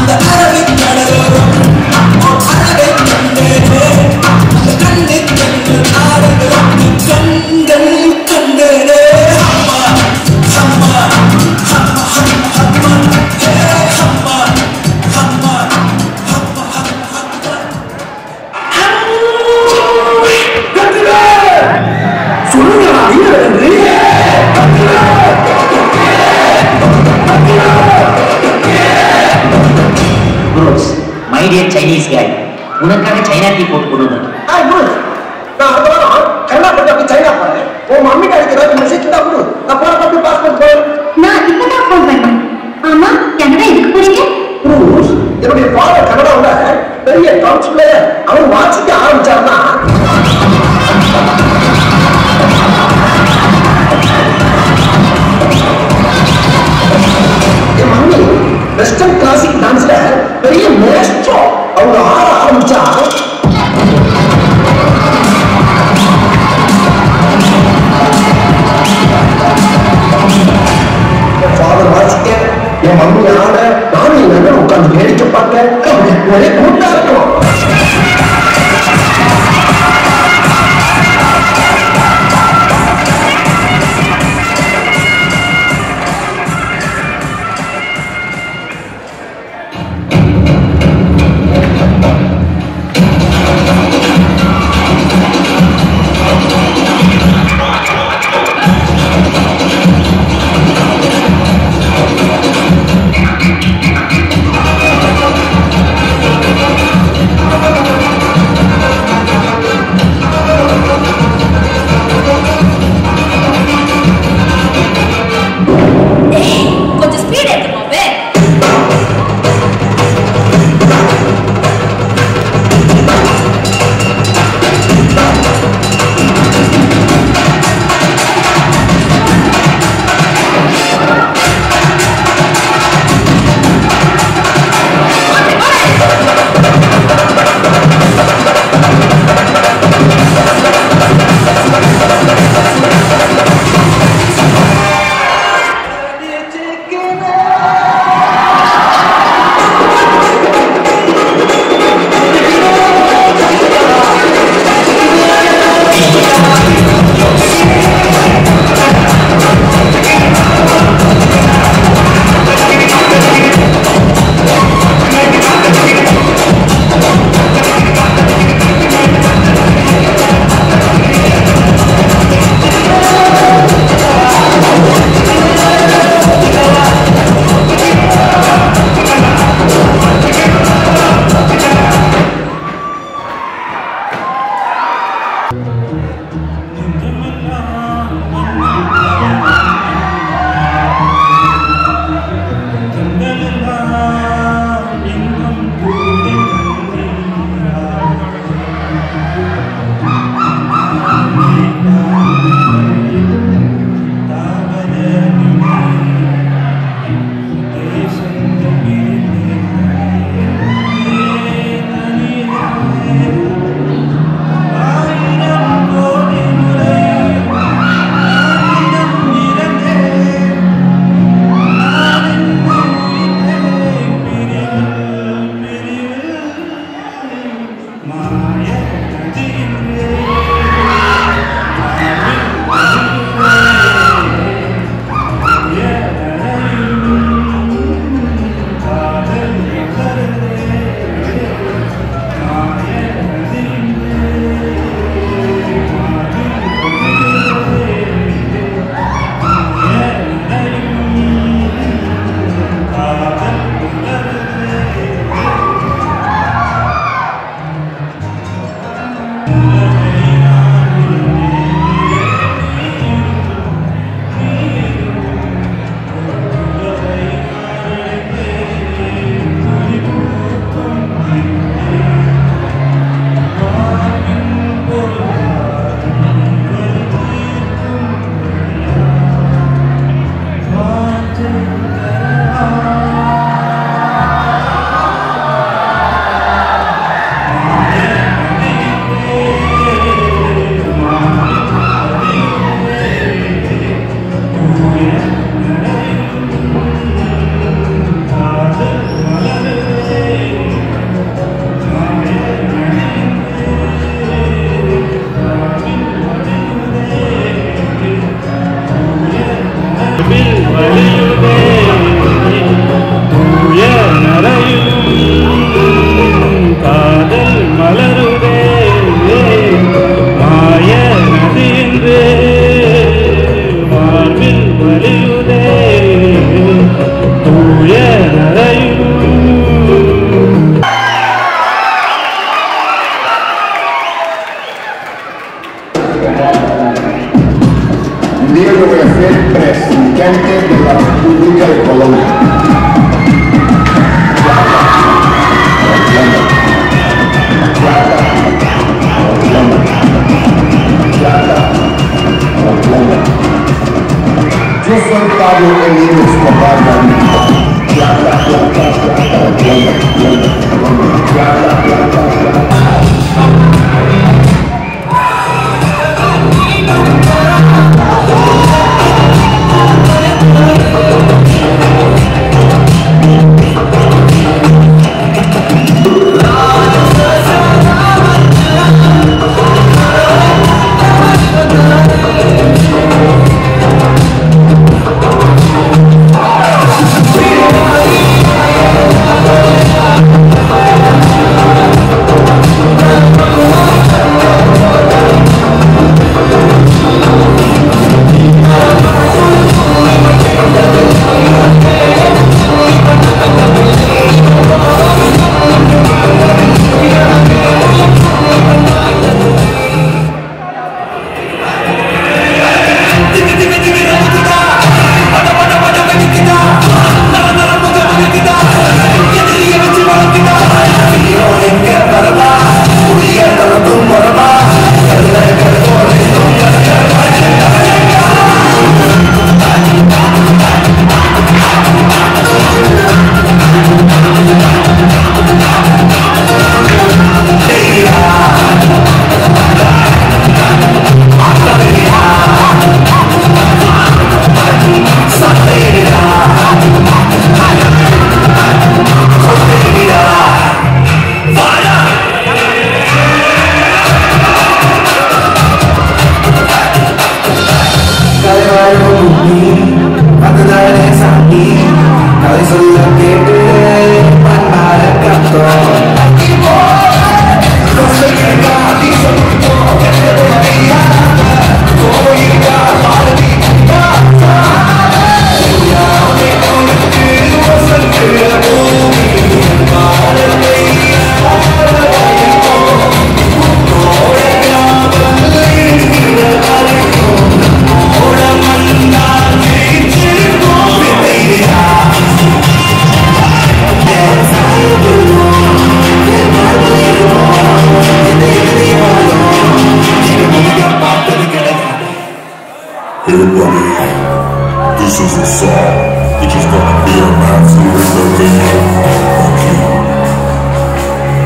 அந்த அரபிக் கடலோரம் அழகை கண்டேனே அந்த கண்ணை கண்டு ஆடுகிறோம் கண்கள் கண்டேனே அம்மா அம்மா அம்மா அம்மா ஹே அம்மா அம்மா சொல்லுங்களா நீங்க நன்றி குரூஸ் மை டியர் சைனீஸ் காய் உனக்காக சைனா டீ போட்டு கொண்டு வந்தேன் ஹாய் குரு நான் அடுத்த வாரம் கனடா போட்டு அப்படி சைனா போறேன் உன் மம்மி டாடிக்கு ஏதாவது மெசேஜ் இருந்தா கொடு நான் போற அப்படி பாஸ்போர்ட் போய் நான் இப்பதான் ஃபோன் பண்ணேன் ஆமா கனடா எதுக்கு போறீங்க குரூஸ் என்னுடைய ஃபாதர் கனடாவுல பெரிய கவுன்சிலர் அவர் வாசிக்க ஆரம்பிச்சாருன்னா என் மம்மி வெஸ்டர்ன் கிளாசிக் டான்ஸ்ல பெரிய மேஸ்ட்ரோ அவங்க ஆட ஆரம்பிச்சா என் ஃபாதர் வாசிக்க என் மம்மி ஆட நானும் என் நண்பன் உட்கார்ந்து வேடிக்கை பார்க்க ஒரே கூட்டா இருக்கும் அதுதானே சாமி கதை சொல்ல கேட்டு பண்ணார கத்தோம் Everybody, this is a song. It's just gonna be a massive revelation. Okay.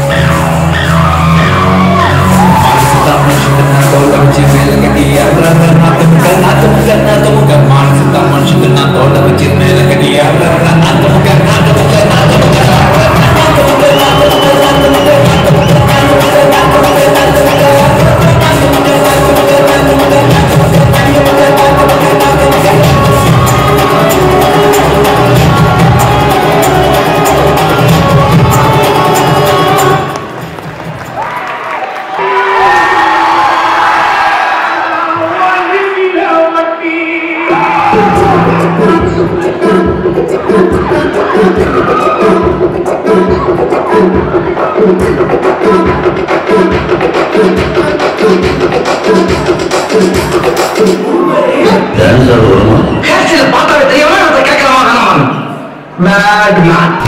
கேட்சியில் பார்த்தாவே தெரியாம அதை கேட்கலாமா வேணாமா மேட் மேட்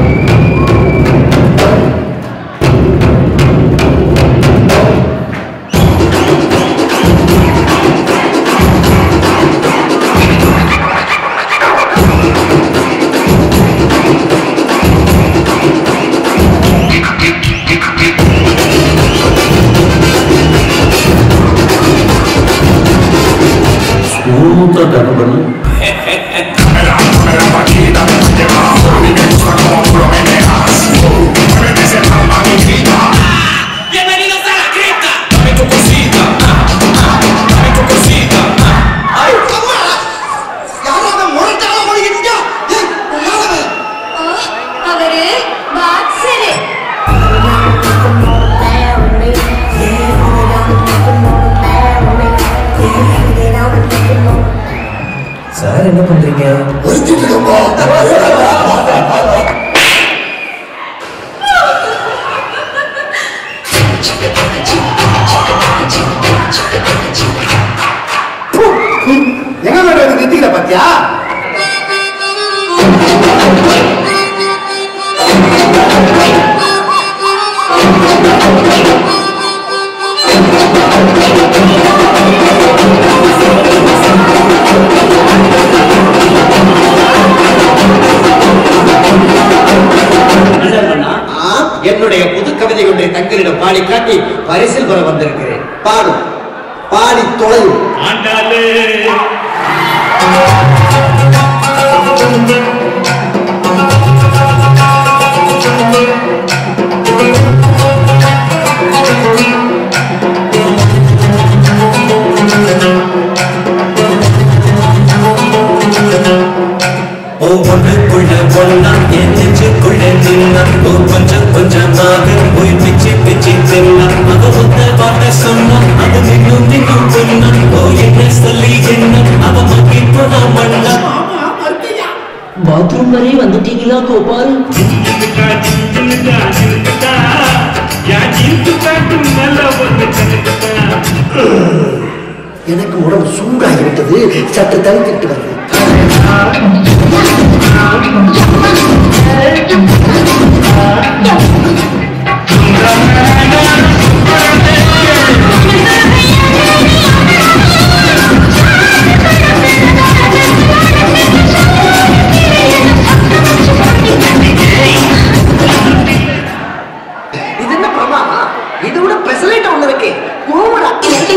ஸ்மூத்தா டக்கு பண்ணு Bienvenidos a la cripta. Dame tu cosita. Dame tu cosita. அவரு பாக்ஸரு சார் என்ன பண்றீங்க எங்க மேடம் நிறுத்திக்கிற பாத்தியா சார் என்னுடைய புது கவிதை ஒன்றை தங்களிடம் பாடி காட்டி பரிசில் பெற வந்திருக்கிறேன் பாடும் பாடி தொலையும் ஆண்டாளு ஒவ்வொன்றுக்குள்ள ஒன்னா என் நெஞ்சுக்குள்ள நின்னா ஓ கொஞ்சம் கொஞ்சமாக உயிர் பிச்சு பிச்சு தின்னா அவ ஒத்த வார்த்தை சொன்னா அது நின்னும் நின்னும் சொன்னா ஓ என்ன சொல்லி என்ன அவ மக்கி போனா மண்ணா பாத்ரூம் வரை வந்துட்டீங்களா கோபால் எனக்கு உடம்பு சூடாகிவிட்டது சற்று தனித்திட்டு வருது இது என்ன பிரமாதா இது விட பெசலைட் ஒண்ணு இருக்கு ஓவரா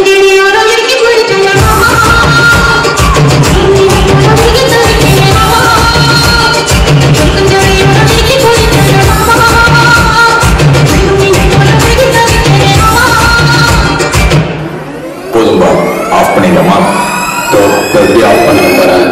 போதும்பா ஆஃப் பண்ணிடலாமா தோ இப்போ எப்படி ஆஃப் பண்ண போறேன்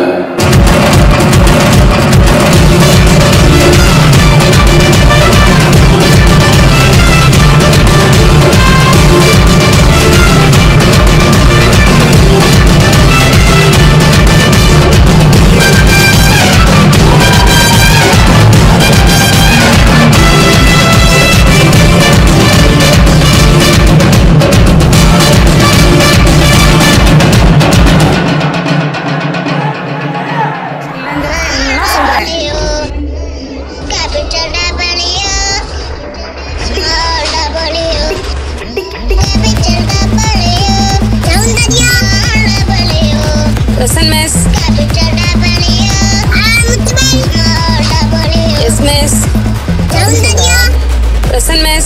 Present miss. Yes miss. Present miss.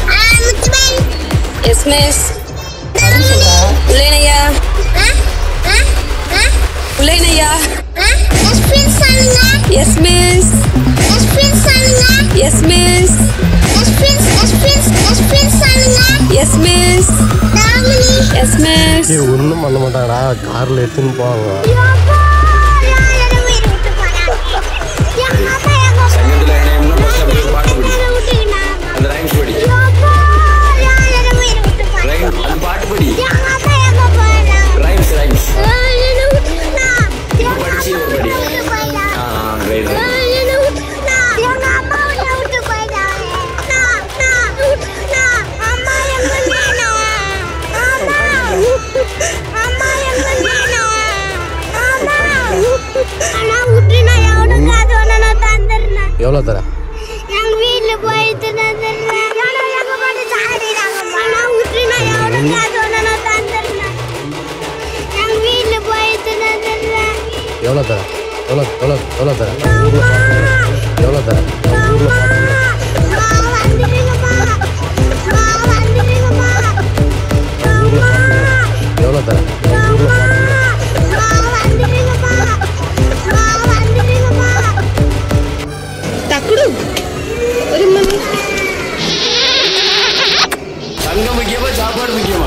Yes miss. உள்ளேனையா உள்ளேனையா yes miss yes miss yes miss yes miss ஒன்றும் பண்ண மாட்டாங்கடா காரில் எடுத்துன்னு போவாங்க சங்கத்தில் என்ன இன்னும் ஃபர்ஸ்ட் அப்படியே பாட்டு படி அந்த ரைம்ஸ் படி ரைம் அந்த பாட்டு படி ரைம்ஸ் ரைம்ஸ் படிச்சு ஒரு படி ஆ ரைட் எவ்வளோ தர எங்க வீட்டுல போயிட்டு எங்க போட்டு சாடிடாங்க பணம் விட்டுனா எவ்வளவு காசு ஒண்ணு நான் தந்துடுறேன் எங்க வீட்டுல போயிட்டு எவ்வளோ தர எவ்வளோ எவ்வளோ எவ்வளோ தர ஊரில் எவ்வளோ தர ஊரில் எவ்வளோ தர டக்குனு ஒரு மணி தங்கம் முக்கியமா சாப்பாடு முக்கியமா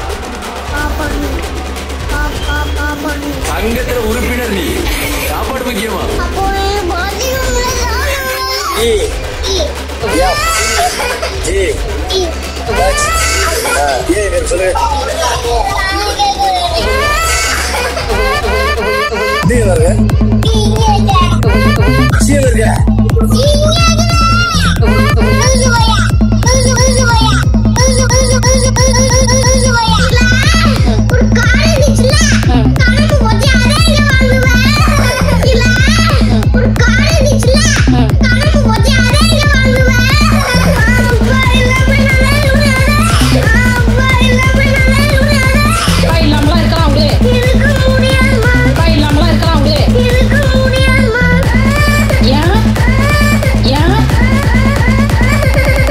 சங்கத்துல உறுப்பினர் நீ சாப்பாடு முக்கியமா ஏ யா ஏ ஏ சொல்லு நீ வருங்க சீ வருங்க இல்லாமலாம் இருக்கலாம் விடு இல்லாமலாம் இருக்கலாம் விடு ஏன் ஏன்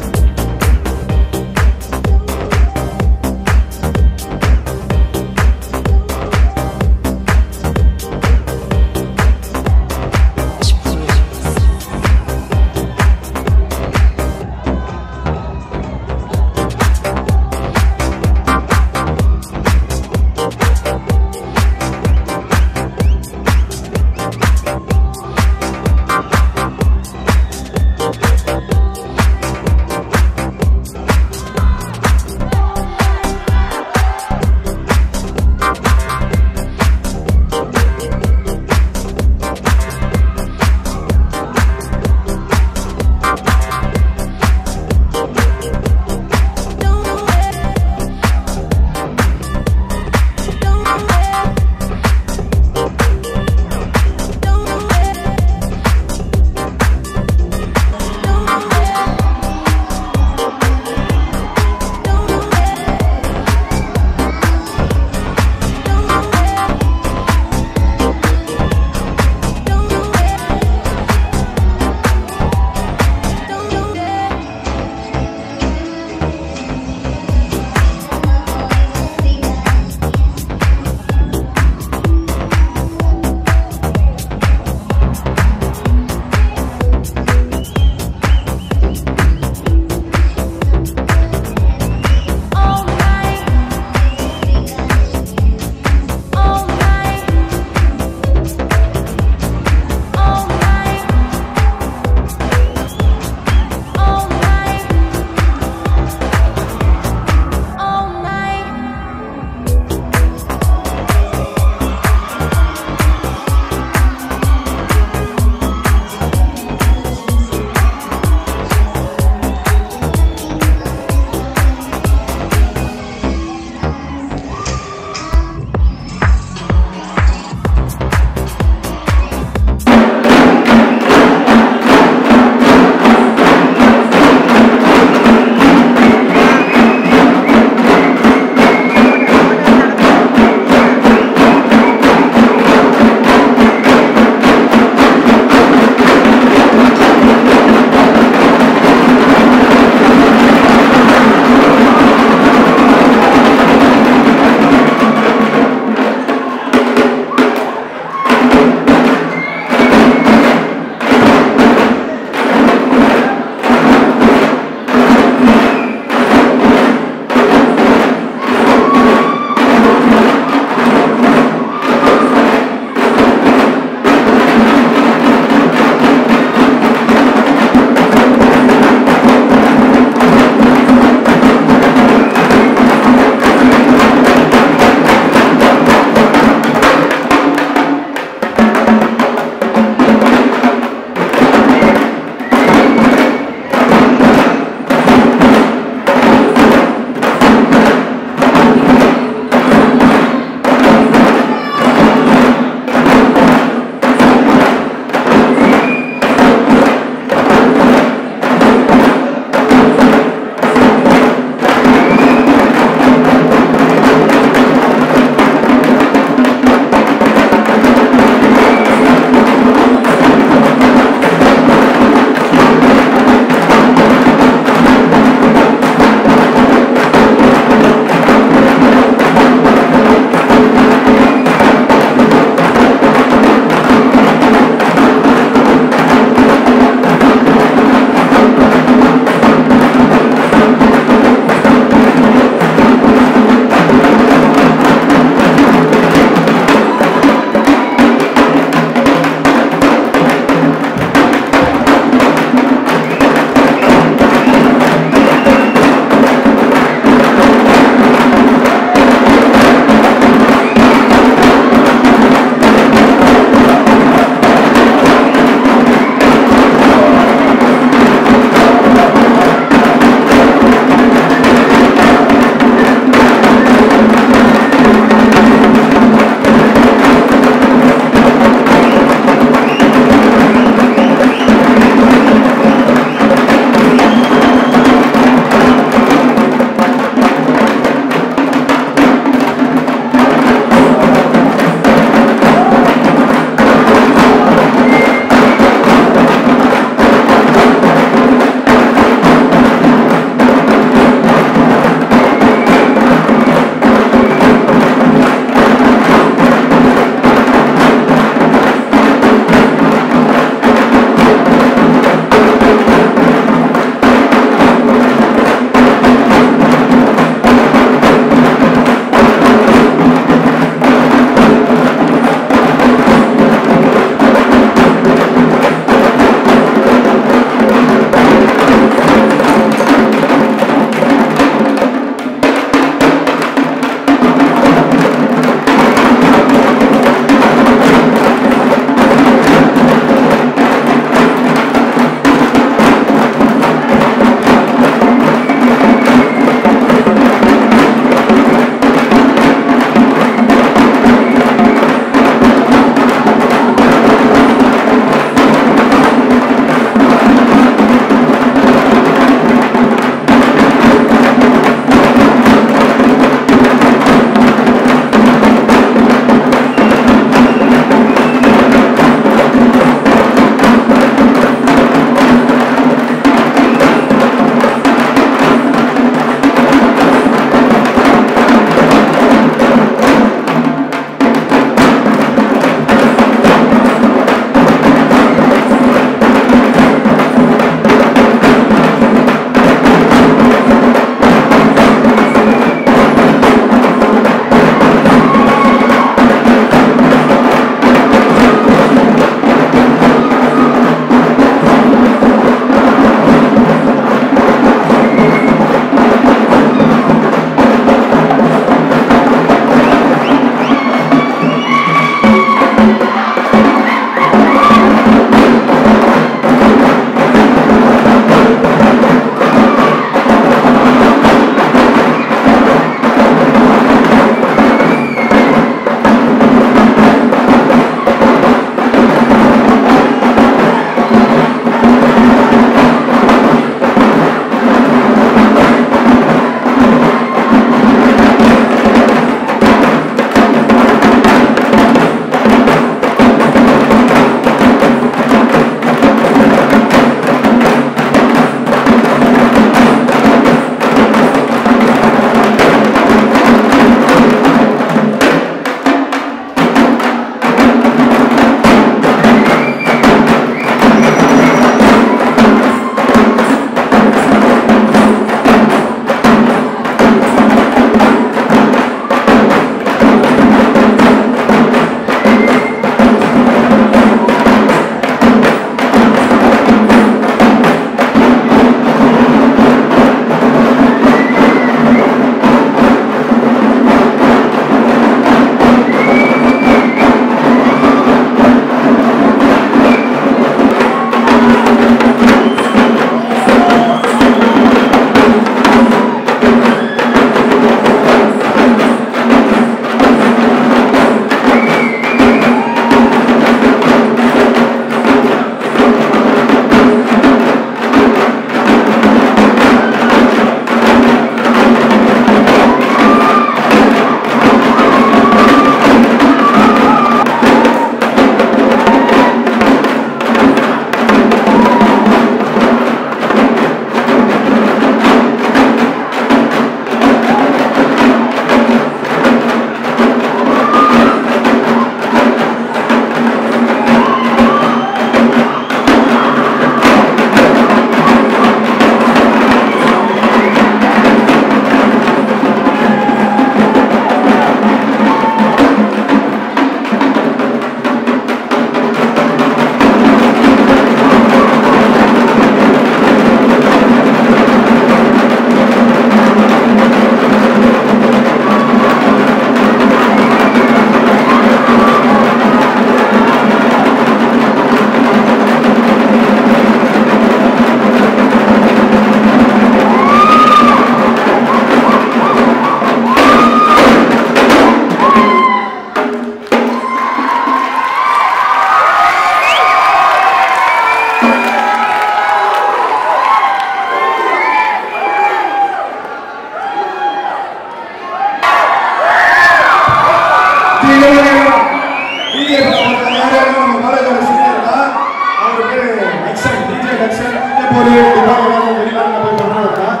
டிஜே நம்ம காலேஜோட சீனியர் தான் அவர் பேரு டக்ஷன் டிஜே டக்ஷன் இதே போல வெளிநாட்டில் போய் பண்ணுறவர் தான்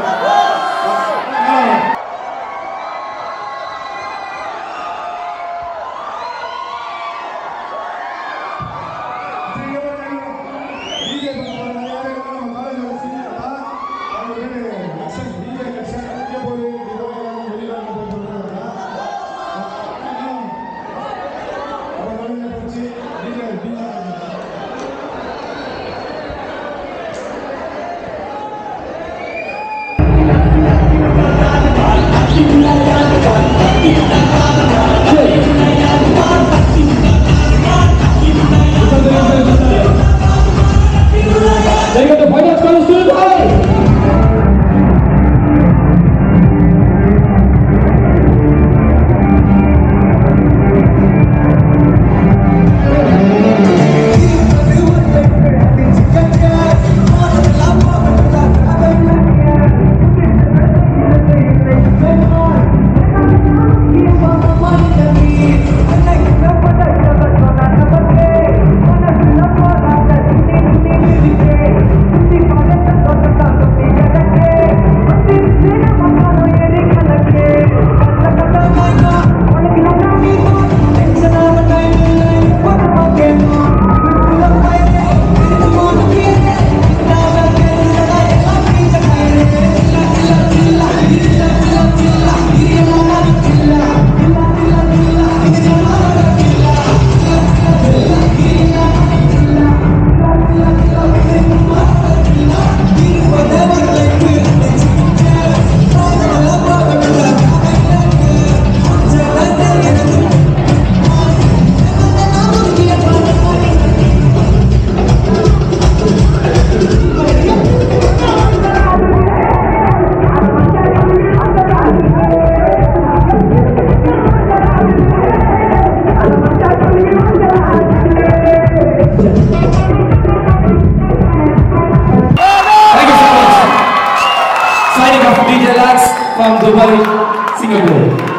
They got the finance goes to the high. Thank you so much. Signing off DJ Lax from Dubai, Singapore.